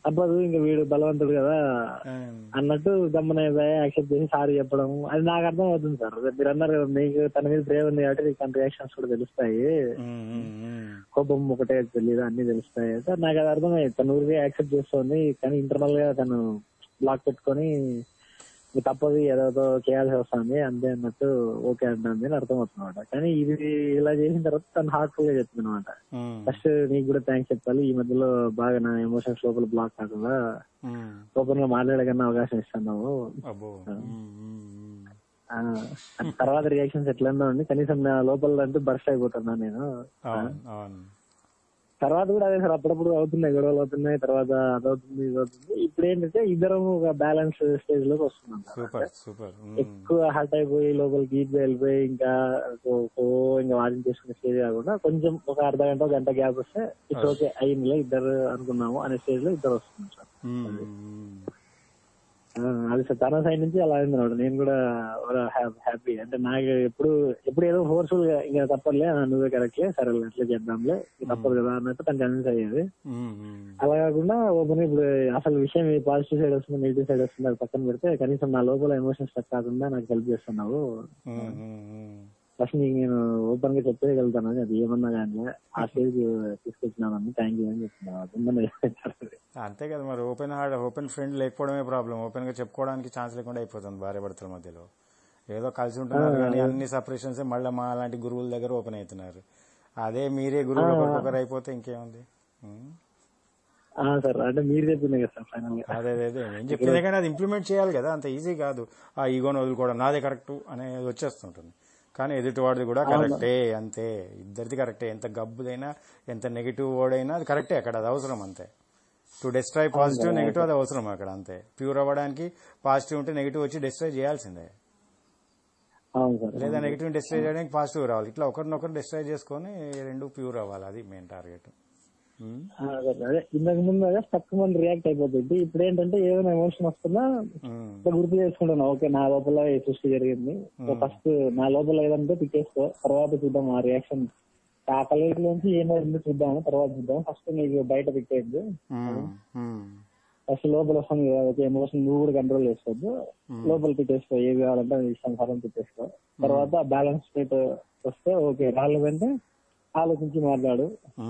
అబ్బదు ఇంకా వీడు బలవంతుడు కదా
ఉమ్,
అన్నట్టు గమ్మన యాక్సెప్ట్ చేసి సారీ చెప్పడం అది నాకు అర్థం అవుతుంది సార్ మీరు అన్నారు కదా మీకు తన మీద ప్రేమ ఉంది కాబట్టి నీకు తన రియాక్షన్స్ కూడా తెలుస్తాయి
ఉమ్, ఉమ్, ఉమ్.
కోపం ఒకటే తెలియదు అన్ని తెలుస్తాయి సార్ నాకు అది అర్థమయ్యేది తను ఊరికే యాక్సెప్ట్ చేస్తుంది కానీ ఇంటర్నల్ గా తను బ్లాక్ పెట్టుకొని ఇది తప్పదు ఏదో చేయాల్సి వస్తుంది అంతే అన్నట్టు ఓకే అంటుంది అని అర్థమవుతుంది కానీ ఇది ఇలా చేసిన తర్వాత తను హార్ట్ఫుల్ గా చెప్తుంది అనమాట
ఉమ్,
ఫస్ట్ నీకు కూడా థ్యాంక్స్ చెప్పాలి ఈ మధ్యలో బాగా నా ఎమోషన్స్ లోపల బ్లాక్ కాకుండా
ఉమ్.
ఓపెన్ గా మాట్లాడకన్నా అవకాశం ఇస్తున్నావు
అబ్బో ఉమ్, ఉమ్, ఉమ్.
ఆ, ఆ తర్వాత రియాక్షన్స్ ఎట్లా ఉండి కనీసం నా లోపల అంటూ బర్స్ట్ అయిపోతున్నా నేను
అవును అవును
తర్వాత కూడా అదే సార్ అప్పుడప్పుడు అవుతున్నాయి గొడవలు అవుతున్నాయి తర్వాత అదవుతుంది ఇది అవుతుంది ఇప్పుడు ఏంటంటే ఇద్దరం ఒక బ్యాలెన్స్ స్టేజ్ లోకి వస్తున్నాం సార్.
సూపర్ సూపర్ ఉమ్,
ఎక్కువ హర్ట్ అయిపోయి లోపలికి ఈట్ వెళ్ళిపోయి ఇంకా ఓ- ఓ ఇంకా వాదింగ్ చేసుకునే స్టేజ్ కాకుండా కొంచెం ఒక అర్ధ గంట గంట గ్యాప్ వస్తే ఇట్స్ ఓకే అయిందిలే ఇద్దరు అనుకున్నాము అనే స్టేజ్ లో ఇద్దరు వస్తున్నాం సార్
ఉమ్, ఉమ్.
ఆ, అది సార్ తన సైడ్ నుంచి అలా అయింది అన్నమాట నేను కూడా హ్యాపీ అంటే నాకు ఎప్పుడు ఎప్పుడు ఏదో ఫోర్స్ఫుల్ గా ఇంకా తప్పదులే ఆ, నువ్వే కరెక్ట్లే సరే అట్లే చేద్దాంలే ఇది తప్పదు కదా అన్నట్టు తను కన్విన్స్ అయ్యేది
ఉమ్, ఉమ్.
అలా కాకుండా ఓపెన్ ఇప్పుడు అసలు విషయం పాజిటివ్ సైడ్ వస్తుంది నెగిటివ్ సైడ్ వస్తుంది అది పక్కన పెడితే కనీసం నా లోపల ఎమోషన్స్ స్టక్ కాకుండా నాకు హెల్ప్ చేస్తున్నావు
ఉమ్, ఉమ్, ఉమ్.
ఫస్ట్ నీకు నేను ఓపెన్ గా చెప్పేయగలుగుతాను అది ఏమన్నా కానీ ఆ స్టేజ్ తీసుకొచ్చినానని థ్యాంక్ యూ అని చెప్తున్నాను
అంతే కదా మరి ఓపెన్ హార్ట్ ఓపెన్ ఫ్రెండ్ లేకపోవడమే ప్రాబ్లం ఓపెన్ గా చెప్పుకోవడానికి ఛాన్స్ లేకుండా అయిపోతుంది భార్య భర్తల మధ్యలో ఏదో కలిసి ఉంటున్నారు కానీ అన్ని సపరేషన్స్ మళ్ళీ మా అలాంటి గురువుల దగ్గర ఓపెన్ అవుతున్నారు అదే మీరే గురువులు ఒకరికొకరు అయిపోతే ఇంకేముంది ఉమ్.
సార్ అంటే మీరు చెప్పింది కదా సార్ ఫైనల్ గా
అదే అదే అదే నేను చెప్పిందే కానీ అది ఇంప్లిమెంట్ చేయాలి కదా అంత ఈజీ కాదు ఆ ఈగోని వదులుకోవడం నాదే కరెక్ట్ అనేది వచ్చేస్తుంటుంది కానీ ఎదుటివాడిది కూడా కరెక్టే అంతే ఇద్దరిది కరెక్టే ఎంత గబ్బుదైనా ఎంత నెగిటివ్ వర్డ్ అయినా అది కరెక్టే అక్కడ అది అవసరం అంతే టు డిస్ట్రాయ్ పాజిటివ్ నెగిటివ్ అది అవసరం అక్కడ అంతే ప్యూర్ అవ్వడానికి పాజిటివ్ ఉంటే నెగిటివ్ వచ్చి డిస్ట్రాయ్ చేయాల్సిందే
అవును సార్
లేదా నెగిటివ్ డిస్ట్రాయ్ చేయడానికి పాజిటివ్ రావాలి ఇట్లా ఒకరినొకరు డిస్ట్రాయ్ చేసుకొని రెండు ప్యూర్ అవ్వాలి అది మెయిన్ టార్గెట్
ఆ, అదే అదే ఇంతకు ముందు అదే తక్కువ మంది రియాక్ట్ అయిపోతుంది ఇప్పుడు ఏంటంటే ఏదైనా ఎమోషన్ వస్తున్నా ఇట్లా గుర్తు చేసుకుంటున్నా ఓకే నా లోపల ఈ సృష్టి జరిగింది ఫస్ట్ నా లోపల ఏదంటే పిక్కేసుకో తర్వాత చూద్దాం ఆ రియాక్షన్ ఆ కలయికలోంచి ఏమైందో చూద్దాం తర్వాత చూద్దాం ఫస్ట్ నీకు బయట పిక్కేయద్దు ఫస్ట్ లోపల వస్తుంది కదా ఒక ఎమోషన్ నువ్వు కూడా కంట్రోల్ చేసుకోవద్దు లోపల పెట్టేసుకో ఏది కావాలంటే అది ఇష్టం సరం పెట్టేసుకో తర్వాత బ్యాలెన్స్ స్టేట్ వస్తే ఓకే రాలేదంటే ఆలోచించి మాట్లాడు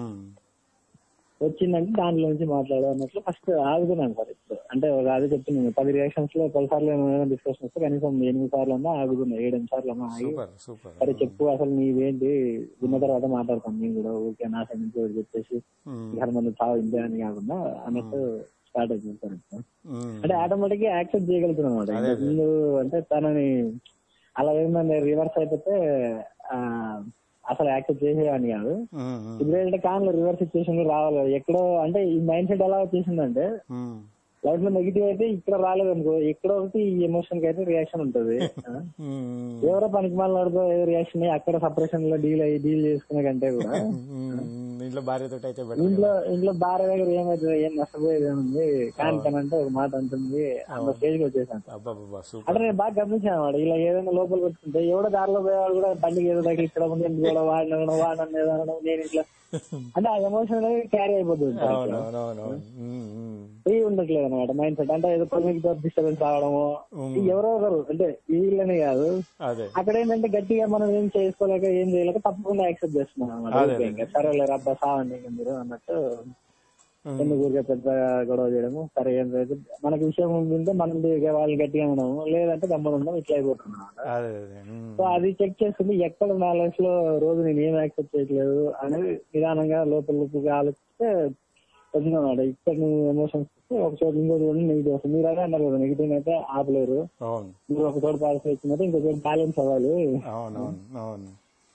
వచ్చిందంటే దాంట్లో నుంచి మాట్లాడు అన్నట్లు ఫస్ట్ ఆగుతున్నాను సార్ ఇప్పుడు అంటే ఒక అదే చెప్తున్నాను పది రియాక్షన్స్ లో పది సార్లు ఏమైనా డిస్కషన్ వస్తే కనీసం ఎనిమిది సార్లు అన్నా ఆగుతున్నా ఏడెనిమిది సార్లు అన్నా ఆగి
సూపర్ సూపర్
సరే చెప్పు అసలు నీవేంటి విన్న తర్వాత మాట్లాడతాం నేను కూడా ఓకే నా సైడ్ నుంచి ఒకటి చెప్పేసి ఇద్దరు మంది చావు ఇంతే అని కాకుండా అన్నట్టు స్టార్ట్ అయిపోయింది సార్ ఇప్పుడు అంటే ఆటోమేటిక్ గా యాక్సెప్ట్ చేయగలుగుతున్నాం అనమాట ముందు అంటే తనని అలా ఏమైందంటే రివర్స్ అయిపోతే ఆ, అసలు యాక్సెప్ట్ చేసేవాడిని కాదు ఇప్పుడు ఏంటంటే కాన్లో రివర్స్ సిచ్యువేషన్ రావాలి ఎక్కడో అంటే ఈ మైండ్ సెట్ ఎలా వచ్చేసిందంటే లైఫ్ లో నెగిటివ్ అయితే ఇక్కడ రాలేదు అనుకో ఎక్కడో ఒకటి ఈ ఎమోషన్ కి అయితే రియాక్షన్ ఉంటది ఆ? ఎవరో పనికి మాట్లాడుతూ ఏ రియాక్షన్ అక్కడ సపరేషన్ లో డీల్ అయ్యి డీల్ చేసుకునే కంటే కూడా
ఇంట్లో భార్యతో అయితే better
ఇంట్లో ఇంట్లో భార్య దగ్గర ఏమైతుంది ఏం నష్టపోయేది ఏముంది కానీ తనంటే ఒక మాట అంటుంది అంత స్టేజ్ కి వచ్చేసాను
అబ్బాబ్బా సూపర్
అంటే నేను బాగా గమనించాను అన్నమాట ఇలా ఏదైనా లోపల పెట్టుకుంటే ఎవడో దారిలో పోయేవాడు కూడా బండికి ఏదో దగ్గర ఇక్కడ ఉంది ఎందుకు కూడా వాడిని అనడం, వాడిని అనేది అనడం, నేను ఇట్లా అంటే ఆ ఎమోషన్ అనేది క్యారీ అయిపోతుంది
అవునవునవును
ఫ్రీ ఉండట్లేదు అనమాట మైండ్ సెట్ అంటే ఏదో కొన్ని డిస్టర్బెన్స్ రావడము ఎవరో ఒకరు అంటే వీళ్ళని కాదు
అదే
అక్కడ ఏంటంటే గట్టిగా మనం ఏం చేసుకోలేక ఏం చేయలేక తప్పకుండా యాక్సెప్ట్ చేస్తున్నాం అనమాట
అదే,
ఓకే, ఇంకా సరేలే రబ్బా సావండి ఇంక మీరు అన్నట్టు ఎందుకు ఊరికే పెద్ద గొడవ చేయడము సరే ఏం లేదు మనకి విషయం ఉంటే మనం దిగే వాళ్ళు గట్టిగా ఉండము లేదంటే గమ్మలు ఉండడం ఇట్లా అయిపోతున్నాం అన్నమాట.
అదే అదే ఉమ్.
సో అది చెక్ చేసుకుని ఎక్కడ నా లైఫ్ లో రోజు నేను ఏం యాక్సెప్ట్ చేయట్లేదు అనేది నిదానంగా లోపల లోపలికి ఆలోచిస్తే వచ్చిందన్నమాట ఇక్కడ నువ్వు ఎమోషన్స్ ఒక చోట ఇంకో చోట నెగిటివ్ వస్తుంది మీరు అదే అన్నారు కదా నెగిటివ్ అయితే ఆపలేరు
అవును
మీరు ఒక చోట పాజిటివ్ వచ్చినట్టు ఇంకో చోట బ్యాలెన్స్ అవ్వాలి
అవునవును అవును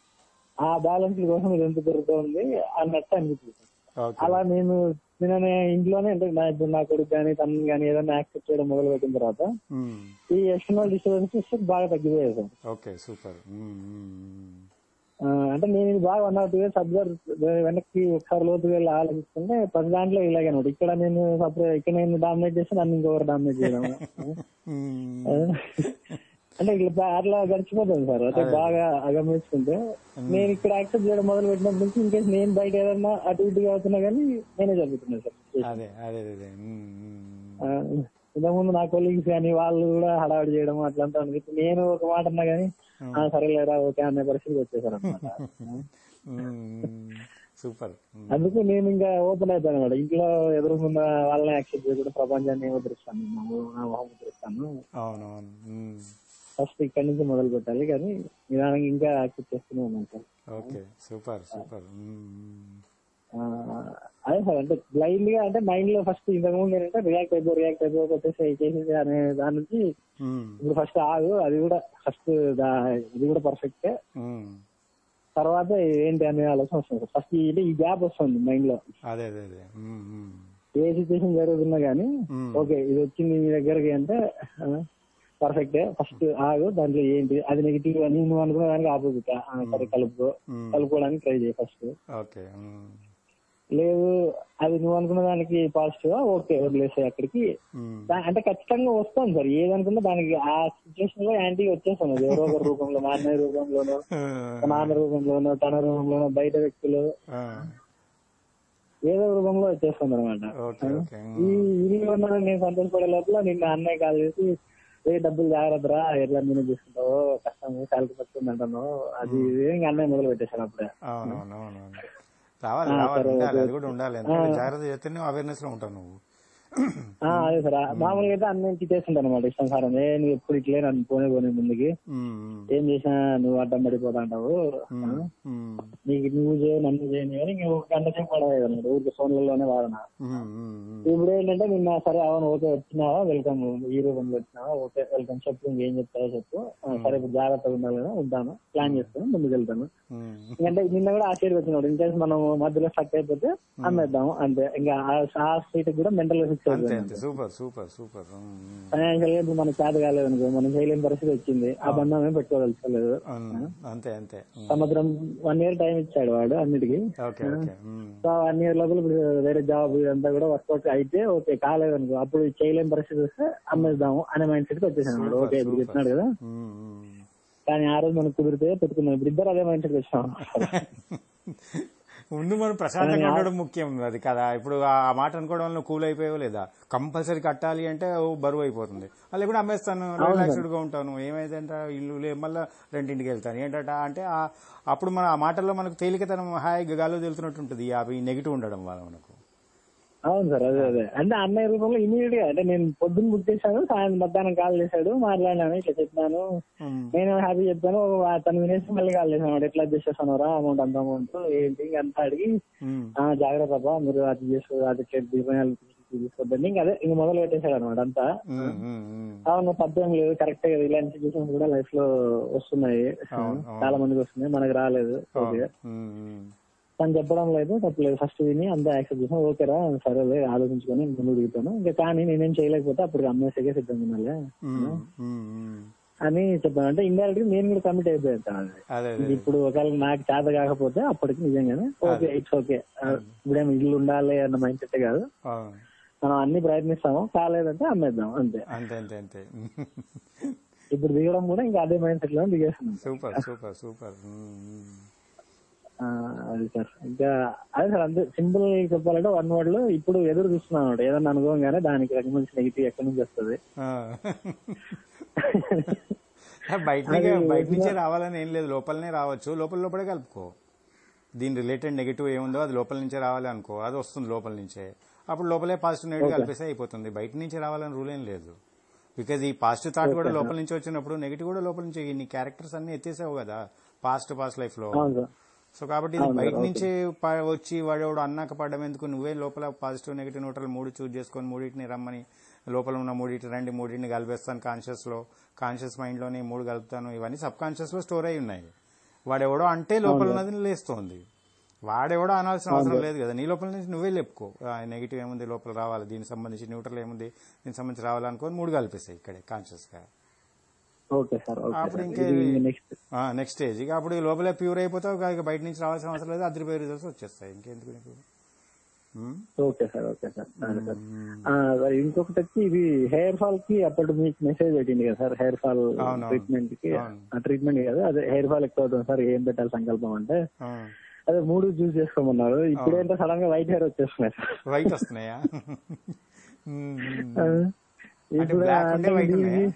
ఆ బ్యాలెన్స్ కోసం ఇది ఎంత జరుగుతుంది అన్నట్టు అనిపిస్తుంది
ఓకే
అలా నేను నేను ఇంట్లోనే అంటే నా ఇప్పుడు నా కొడుకు కానీ తనని కానీ ఏదైనా యాక్సెప్ట్ చేయడం మొదలు పెట్టిన తర్వాత
ఉమ్.
ఈ ఎక్స్టర్నల్ డిస్టర్బెన్సెస్ బాగా తగ్గిపోయాయి sir
okay super um, um,
ఆ, అంటే నేను ఇది బాగా one or two years observe వెనక్కి ఒకసారి లోతుగా వెళ్ళి ఆలోచిస్తుంటే ప్రతి దాంట్లో ఇలాగే అనమాట ఇక్కడ నేను సపరేట్ ఇక్కడ నేను డామినేట్ చేస్తే నన్ను ఇంకొకరు డామినేట్ చేయడం
ఉమ్.
ఆ, అంటే ఇట్లా అట్లా గడిచిపోతుంది సార్ అంటే బాగా అగమనిస్తుంటే నేను ఇక్కడ యాక్సెప్ట్ చేయడం మొదలు పెట్టినప్పటి నుంచి ఇంకేస్ నేను బయట ఏదన్నా అటు ఇటుగా అవుతున్నా కానీ నేనే చదువుతున్నా సార్
అదే అదే అదే ఉమ్, ఉమ్,
ఆ, ఇంతకుముందు నా కొలీగ్స్ కానీ వాళ్ళు కూడా హడావిడి చేయడం అట్లంతా ఉంది ఇప్పుడు నేను ఒక మాట అన్నా కానీ "ఆ, సరేలేరా ఓకే అనే పరిస్థితికి వచ్చేసారు అనమాట
ఉమ్, ఉమ్, సూపర్ ఉమ్,
అందుకు నేను ఇంకా ఓపెన్ అవుతాను అనమాట ఇంట్లో ఎదురుకున్న వాళ్ళని యాక్సెప్ట్ చేయకుండా ప్రపంచాన్ని ముద్రిస్తాను నా మొహం- నా మొహం ముద్రిస్తాను
అవునవును ఉమ్,
ఫస్ట్ ఇక్కడి నుంచి మొదలు పెట్టాలి కానీ నిదానంగా ఇంకా యాక్సెప్ట్ చేస్తూనే ఉన్నాను sir
okay super super um,
ఆ, అదే సార్ అంటే బ్లైండ్ గా అంటే మైండ్ లో ఫస్ట్ ఇంతకు ముందు ఏంటంటే రియాక్ట్ అయిపో రియాక్ట్ అయిపో కొట్టేసి చేసేసి అనే దాని నుంచి
ఉమ్,
ఇప్పుడు ఫస్ట్ ఆగు అది కూడా ఫస్ట్ ఇది కూడా పర్ఫెక్ట్
ఉమ్,
తర్వాత ఏంటి అనే ఆలోచన వస్తుంది ఫస్ట్ ఇది ఈ గ్యాప్ వస్తుంది మైండ్ లో
అదే అదే అదే ఉమ్, ఉమ్,
ఏ సిచ్యువేషన్ జరుగుతున్నా గానీ
Hmm.
ఓకే ఇది వచ్చింది మీ దగ్గరకి అంటే పర్ఫెక్ట్ ఫస్ట్ ఆగు దాంట్లో ఏంటి అది నెగిటివ్ అని నువ్వు అనుకున్న దానికి ఆపోజిట్ సరే కలుపుకో
Hmm.
కలుపుకోవడానికి ట్రై చేయి ఫస్ట్
ఓకే ఉమ్,
లేదు అది నువ్వు అనుకున్న దానికి పాజిటివ్ ఓకే వదిలేసాయి అక్కడికి
ఉమ్,
దా- అంటే ఖచ్చితంగా వస్తాం సార్ ఏదనుకున్నా దానికి ఆ సిచ్యువేషన్ లో యాంటీ వచ్చేస్తాం అది ఎవరో ఒకరి రూపంలో మా అన్నయ్య రూపంలోనో మా నాన్న రూపంలోనో తన రూపంలోనో బయట వ్యక్తులు
ఆ,
ఏదో రూపంలో వచ్చేస్తుంది అనమాట
ఓకే ఓకే
ఈ ఇల్లు ఉన్న నేను సంతోషపడే లోపల నిన్న అన్నయ్య కాల్ చేసి ఏ డబ్బులు జాగ్రత్తరా ఎట్లా నేను తీసుకుంటావో కష్టం శాలరీ పడుతుంది అంటాను అది ఇది ఇంకా అన్నయ్య మొదలు పెట్టేశాను అప్పుడే
అవునవునవునవును రావాలి రావాలి ఉండాలి అది కూడా ఉండాలి ఎందుకంటే జాగ్రత్త చేస్తేనే అవేర్నెస్ లో ఉంటావు నువ్వు
ఆ, అదే సార్ మామూలుగా అయితే అన్నయ్య తిట్టేస్తుంటాను అనమాట ఇష్టం సార్ ఏ నువ్వు ఎప్పుడు ఇట్లే నన్ను పోనే పోనీ ముందుకి
ఉమ్, ఉమ్,
ఏం చేసినా నువ్వు అడ్డం పడిపోతా అంటావు ఆ?
ఉమ్,
నీకు నువ్వు చేయ నన్ను చేయని అని ఇంకా ఒక గంట సేపు పడలేదు అనమాట ఊరికి ఫోన్లలోనే వాడనా
ఉమ్, ఉమ్, ఉమ్.
ఇప్పుడు ఏంటంటే నిన్న సరే అవును ఓకే వచ్చినావా వెల్కమ్ ఈ రూపంలో వచ్చినావా ఓకే వెల్కమ్ చెప్పు ఇంకేం చెప్తావో చెప్పు ఆ, సరే ఇప్పుడు జాగ్రత్తగా ఉండాలి కదా ఉంటాను ప్లాన్ చేసుకుని ముందుకు వెళ్తాను
ఉమ్,
ఎందుకంటే నిన్న కూడా ఆ సైడ్ వచ్చినాడు ఇన్కేస్ మనం మధ్యలో స్టక్ అయిపోతే అమ్మేద్దాం అంతే ఇంకా ఆ- ఆ సీట్ కూడా మెంటల్ ఫిక్స్
అంతే
అయిపోయింది
అంతే super super super um, um.
Financial గా ఇప్పుడు మనకు చేత కాలేదు అనుకో మనం చేయలేని పరిస్థితి వచ్చింది ఆ బంధం ఏం పెట్టుకోదలుచుకోలేదు
అవును, అంతే అంతే ఉమ్,
సంవత్సరం వన్ ఇయర్ టైం ఇచ్చాడు వాడు అన్నిటికీ
okay okay um,
so one year లోపల ఇప్పుడు వేరే జాబ్ ఇదంతా కూడా వర్కౌట్ అయితే ఓకే కాలేదు అనుకో అప్పుడు చేయలేని పరిస్థితి వస్తే అమ్మేద్దాము అనే మైండ్ సెట్ వచ్చేసాను అన్నమాట. ఓకే ఇప్పుడు చెప్తున్నాడు కదా
ఉమ్, ఉమ్.
కానీ ఆ రోజు మనకు కుదిరితే పెట్టుకున్నాం ఇప్పుడు ఇద్దరు అదే మైండ్ సెట్ వచ్చాం
ముందు మనం ప్రశాంతంగా ఉండడం ముఖ్యం అది కదా ఇప్పుడు ఆ మాట అనుకోవడం వల్ల కూల్ అయిపోయావు లేదా కంపల్సరీ కట్టాలి అంటే ఓ బరువు అయిపోతుంది అది కూడా అమ్మేస్తాను రిలాక్స్డ్ గా ఉంటాను ఏమైందంటే ఇల్లు లే మళ్ళీ రెండింటికి వెళ్తాను ఏంటంటే అంటే ఆ- అప్పుడు మన ఆ మాటల్లో మనకు తేలికతనం హాయిగా గాల్లో తెలుతున్నట్టు ఉంటుంది అవి నెగిటివ్ ఉండడం వల్ల మనకు
అవును సార్ అదే అదే అంటే అన్నయ్య రూపంలో ఇమీడియట్ గా అంటే నేను పొద్దున్న బుక్ చేశాను సాయంత్రం మధ్యాహ్నం కాల్ చేశాడు మాట్లాడినాను ఇట్లా చెప్పినాను
ఉమ్,
నేను హ్యాపీ చెప్పాను ఆ తను వినేసి మళ్ళీ కాల్ చేశాను వాడు ఎట్లా అడ్జస్ట్ చేస్తాను అమౌంట్ అంత అమౌంట్ ఏంటి ఇంక అంతా అడిగి
ఉమ్,
ఆ, జాగ్రత్త అబ్బా మీరు అది చేసుకో అది దీపాలు తీసుకోవద్దండి ఇంకా అదే ఇంక మొదలు పెట్టేశాడు అనమాట అంతా
ఉమ్, ఉమ్, ఉమ్.
అవును తప్పేం లేదు కరెక్ట్ గా ఇలాంటి సిచ్యువేషన్స్ కూడా లైఫ్ లో వస్తున్నాయి
అవును, అవును.
చాలా మందికి వస్తున్నాయి మనకు రాలేదు ఓకే
ఉమ్, ఉమ్.
తను చెప్పడం లేదు తప్పలేదు ఫస్ట్ విని అంతా యాక్సెప్ట్ చేసాం ఓకేరా సరేలే ఆలోచించుకొని ముందు దిగుతాను ఇంకా కానీ నేనేం చేయలేకపోతే అప్పుడు అమ్మేసేకే సిద్ధంగా ఉన్నాలే
ఉమ్, ఉమ్, ఉమ్.
అని చెప్పాను అంటే ఇండైరెక్ట్ గా నేను కూడా కమిట్ అయిపోయాను అది
అదే అదే
ఇప్పుడు ఒకవేళ నాకు చేత కాకపోతే అప్పటికి నిజంగానే ఓకే ఇట్స్ ఓకే ఇప్పుడేం ఇల్లు ఉండాలి అన్న మైండ్ సెట్ కాదు
అవును.
మనం అన్ని ప్రయత్నిస్తాము కాలేదంటే అమ్మేద్దాం అంతే
అంతే అంతే అంతే
ఇప్పుడు దిగడం కూడా ఇంకా అదే మైండ్ సెట్ లో దిగేస్తున్నాం
super super super um, um.
ఆ, అది సార్ ఇంకా అదే సార్ అంతే సింపుల్ చెప్పాలంటే వన్ వర్డ్ లో ఇప్పుడు ఎదురు చూస్తున్నాం అనమాట ఏదన్నా అనుకోగానే దానికి రెకమెండేషన్ నెగిటివ్ ఎక్కడి నుంచి వస్తుంది
ఆ. బయట నుంచి- బయట నుంచే రావాలని ఏం లేదు లోపలనే రావచ్చు లోపల లోపలే కలుపుకో దీని రిలేటెడ్ నెగిటివ్ ఏముందో అది లోపల నుంచే రావాలి అనుకో అది వస్తుంది లోపల నుంచే అప్పుడు లోపలే పాజిటివ్ నెగిటివ్ కలిపేస్తే అయిపోతుంది బయట నుంచి రావాలని రూల్ ఏం లేదు బికాజ్ ఈ పాజిటివ్ థాట్ కూడా లోపల నుంచి వచ్చినప్పుడు నెగిటివ్ కూడా లోపల నుంచి నీ క్యారెక్టర్స్ అన్ని ఎత్తేసావు కదా పాస్ట్ పాస్ట్ లైఫ్ లో
అవును సార్
సో కాబట్టి ఇది బయట నుంచి ప- వచ్చి వాడేవాడు అన్నాక పడడం ఎందుకు నువ్వే లోపల పాజిటివ్ నెగిటివ్ న్యూట్రల్ మూడు చూజ్ చేసుకొని మూడింటిని రమ్మని లోపల ఉన్న మూడింటి రండి మూడింటిని కలిపేస్తాను కాన్షియస్ లో కాన్షియస్ మైండ్ లోని మూడు కలుపుతాను ఇవన్నీ సబ్ కాన్షియస్ లో స్టోర్ అయి ఉన్నాయి వాడెవడో అంటే లోపల ఉన్నది లేస్తోంది వాడెవడో అనాల్సిన అవసరం లేదు కదా నీ లోపల నుంచి నువ్వే లేపుకో నెగిటివ్ ఏముంది లోపల రావాలి దీనికి సంబంధించి న్యూట్రల్ ఏముంది దీనికి సంబంధించి రావాలనుకొని మూడు కలిపేసాయి ఇక్కడే కాన్షియస్ గా
ఓకే సార్ ఓకే
అప్పుడు
సార్.
ఇంకే
ఇది నెక్స్ట్
నెక్స్ట్ స్టేజ్ ఇక అప్పుడు ఈ లోపలే ప్యూర్ అయిపోతావు ఇక బయట నుంచి రావాల్సిన అవసరం లేదు అదిరిపోయే రిజల్ట్స్ వచ్చేస్తాయి ఇంకెందుకు నీకు um,
okay sir okay sir అదే సార్ ఆ, మరి ఇంకొకటి వచ్చి ఇది హెయిర్ ఫాల్ కి అప్పుడు మీకు మెసేజ్ పెట్టింది కదా సార్ హెయిర్ ఫాల్
అవునవును.
ట్రీట్మెంట్ కి
అవును.
ఆ ట్రీట్మెంట్ కదా అదే హెయిర్ ఫాల్ ఎక్కువ అవుతుంది సార్ ఏం పెట్టాలి సంకల్పం అంటే
ఆ.
అదే మూడు చూస్ చేసుకోమన్నారు ఇప్పుడు ఏంటో సడన్ గా వైట్ హెయిర్ వచ్చేస్తున్నాయి సార్
వైట్ వస్తున్నాయా ఉమ్, ఉమ్. అంటే
ఇప్పుడు
బ్లాక్ ఉంటే వైట్ ఉన్నాయా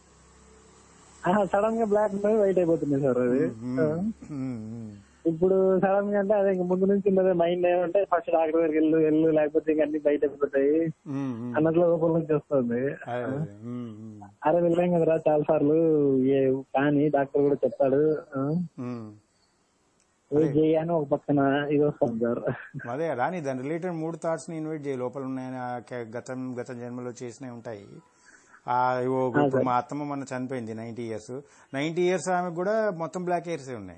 సడన్ గా బ్లాక్ ఉన్నది వైట్ అయిపోతుంది సార్ అది
ఉమ్,
ఆ.
ఉమ్, ఉమ్.
ఇప్పుడు సడన్ గా అంటే అదే ఇంక ముందు నుంచి ఉన్నదే మైండ్ ఏమంటే ఫస్ట్ డాక్టర్ దగ్గరికి వెళ్ళు వెళ్ళు లేకపోతే ఇంక అన్ని బయట అయిపోతాయి
ఉమ్, ఉమ్.
అన్నట్లు లోపల నుంచి వస్తుంది
అదే, అదే. ఉమ్, ఉమ్.
అరే వెళ్ళాం కదరా చాలా సార్లు ఏ కానీ డాక్టర్ కూడా చెప్తాడు ఆ,
ఉమ్.
ఏ చేయని ఒక పక్కన ఇది వస్తుంది సార్
అదే రాని దాని రిలేటెడ్ మూడు థాట్స్ ని ఇన్వైట్ చేయి లోపల ఉన్నాయని ఆ క- గతం గత జన్మలో చేసినవి ఉంటాయి ఆ ఇవో ఇప్పుడు మా అత్తమ్మ మొన్న చనిపోయింది నైన్టీ ఇయర్స్ నైన్టీ ఇయర్స్ ఆమెకు కూడా మొత్తం బ్లాక్ హెయిర్స్ ఉన్నాయి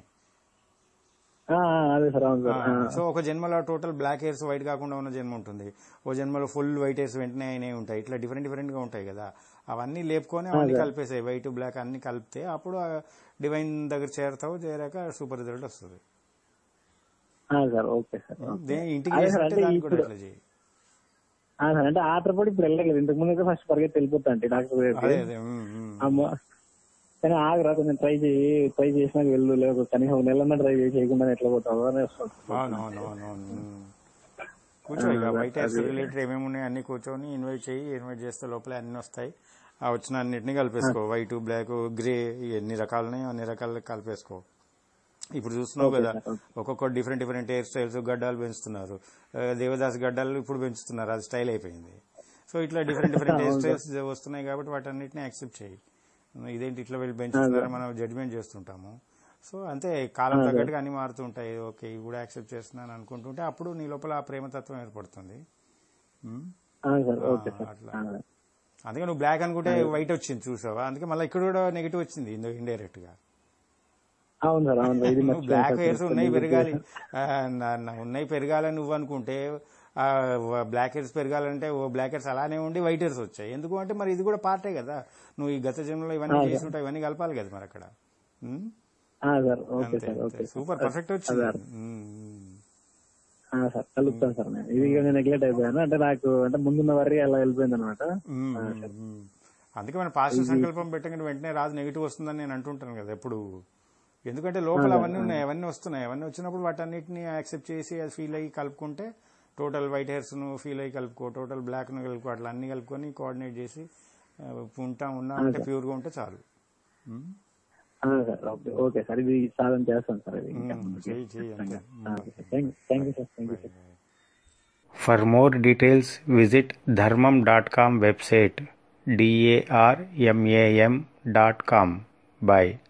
ఆ, ఆ, అదే సార్ అవును సార్ ఆ,
సో ఒక జన్మలో టోటల్ బ్లాక్ హెయిర్స్ వైట్ కాకుండా ఉన్న జన్మ ఉంటుంది ఓ జన్మలో ఫుల్ వైట్ హెయిర్స్ వెంటనే అయినవి ఉంటాయి ఇట్లా డిఫరెంట్ డిఫరెంట్ గా ఉంటాయి కదా అవన్నీ లేపుకొని అవన్నీ కలిపేసాయి వైట్ బ్లాక్ అన్ని కలిపితే అప్పుడు డివైన్ దగ్గర చేరతావు చేరాక సూపర్ రిజల్ట్ వస్తుంది
ఆ, సార్ ఓకే సార్
దే- ఇంటికి
అదే సార్,
చేసినట్టే
అంటే
దానికి కూడా
ఇప్పుడు-
అట్లా చేయి
ఆ, సార్ అంటే ఆటర్ పడి ఇప్పుడు వెళ్ళలేదు ఇంతకు ముందు అయితే ఫస్ట్ పరిగెత్తి వెళ్ళిపోతా అంటే డాక్టర్
అదే
దగ్గరికి
అదే ఉమ్, ఉమ్.
అమ్మ కానీ ఆగరా కొంచెం ట్రై చేయి ట్రై చేసినాక వెళ్ళు లేదు కనీసం ఒక నెలన్నా ట్రై చేసి చేయకుండా ఎట్లా పోతావు అని వస్తుంది
అవును అవును అవును అవును ఉమ్. కూర్చో ఇక వైట్ హెయిర్స్ రిలేటెడ్ ఏమేమి ఉన్నాయి అన్ని కూర్చొని ఇన్వైట్ చేయి ఇన్వైట్ చేస్తే లోపల అన్ని వస్తాయి ఆ వచ్చిన అన్నిటిని కలిపేసుకో వైట్ బ్లాక్ గ్రే ఎన్ని రకాలు ఉన్నాయో అన్ని రకాలు కలిపేసుకో ఇప్పుడు చూస్తున్నావు కదా ఒక్కొక్క డిఫరెంట్ డిఫరెంట్ హెయిర్ స్టైల్స్ గడ్డాలు పెంచుతున్నారు ఆ, దేవదాస్ గడ్డాలు ఇప్పుడు పెంచుతున్నారు అది స్టైల్ అయిపోయింది సో ఇట్లా డిఫరెంట్ డిఫరెంట్ హెయిర్ స్టైల్స్ వస్తున్నాయి కాబట్టి వాటన్నిటిని యాక్సెప్ట్ చేయి ఇదేంటి ఇట్లా వీళ్ళు పెంచుతున్నారని మనం జడ్జ్మెంట్ చేస్తుంటాము సో అంతే కాలం తగ్గట్టుగా అన్ని మారుతుంటాయి ఓకే ఇవి కూడా యాక్సెప్ట్ చేస్తున్నాను అనుకుంటుంటే అప్పుడు నీ లోపల ఆ ప్రేమతత్వం ఏర్పడుతుంది ఉమ్.
ఆ, సార్ ఓకే సార్
అట్లా.
ఆ,
అందుకే నువ్వు బ్లాక్ అనుకుంటే వైట్ వచ్చింది చూసావా అందుకే మళ్ళీ ఇక్కడ కూడా నెగిటివ్ వచ్చింది ఇండైరెక్ట్ గా
అవును సార్ అవును సార్ ఇది
నువ్వు
మర్చిపోయాను
బ్లాక్
సార్.
హెయిర్స్ ఉన్నాయి పెరగాలి ఆ, నా- నా ఉన్నాయి పెరగాలని నువ్వు అనుకుంటే బ్లాక్ హెయిర్స్ పెరగాలంటే ఓ బ్లాక్ హెయిర్స్ అలానే ఉండి వైట్ హెయిర్స్ వచ్చాయి ఎందుకు అంటే మరి ఇది కూడా పార్టే కదా నువ్వు ఈ గత జన్మలో ఇవన్నీ చేసి ఉంటావు ఇవన్నీ కలపాలి కదా మరి అక్కడ ఉమ్?
ఆ, సార్ ఓకే
అంతే
సార్
అంతే
ఓకే
సూపర్ పర్ఫెక్ట్ వచ్చింది ఉమ్, ఉమ్.
ఆ, సార్ కలుపుతాను సార్ నేను ఇది ఇక నేను నెగ్లెక్ట్ అయిపోయాను అంటే నాకు అంటే ముందున్న వరి అలా వెళ్ళిపోయింది అనమాట
ఉమ్, ఉమ్, ఉమ్. అందుకే మన పాజిటివ్ సంకల్పం పెట్టగానే వెంటనే రాదు నెగిటివ్ వస్తుందని నేను అంటుంటాను కదా ఎప్పుడు ఎందుకంటే లోపల అవన్నీ ఉన్నాయి అవన్నీ వస్తున్నాయి అవన్నీ వచ్చినప్పుడు వాటన్నిటిని యాక్సెప్ట్ చేసి అది ఫీల్ అయ్యి కలుపుకుంటే టోటల్ వైట్ హెయిర్స్ ను ఫీల్ అయ్యి కలుపుకో టోటల్ బ్లాక్ ను కలుపుకో అట్లా అన్ని కలుపుకొని కోఆర్డినేట్ చేసి ఆ, ఉంటా ఉన్నా అంటే ప్యూర్ గా ఉంటే చాలు um,
sir okay okay sir ఇది సాధన చేస్తాను సార్ ఇది ఇంకా
ఉమ్, చెయ్యి చెయ్యి అంతే
thank you sir thank you sir
For more details, visit dharmam.com website darmam.com. Bye.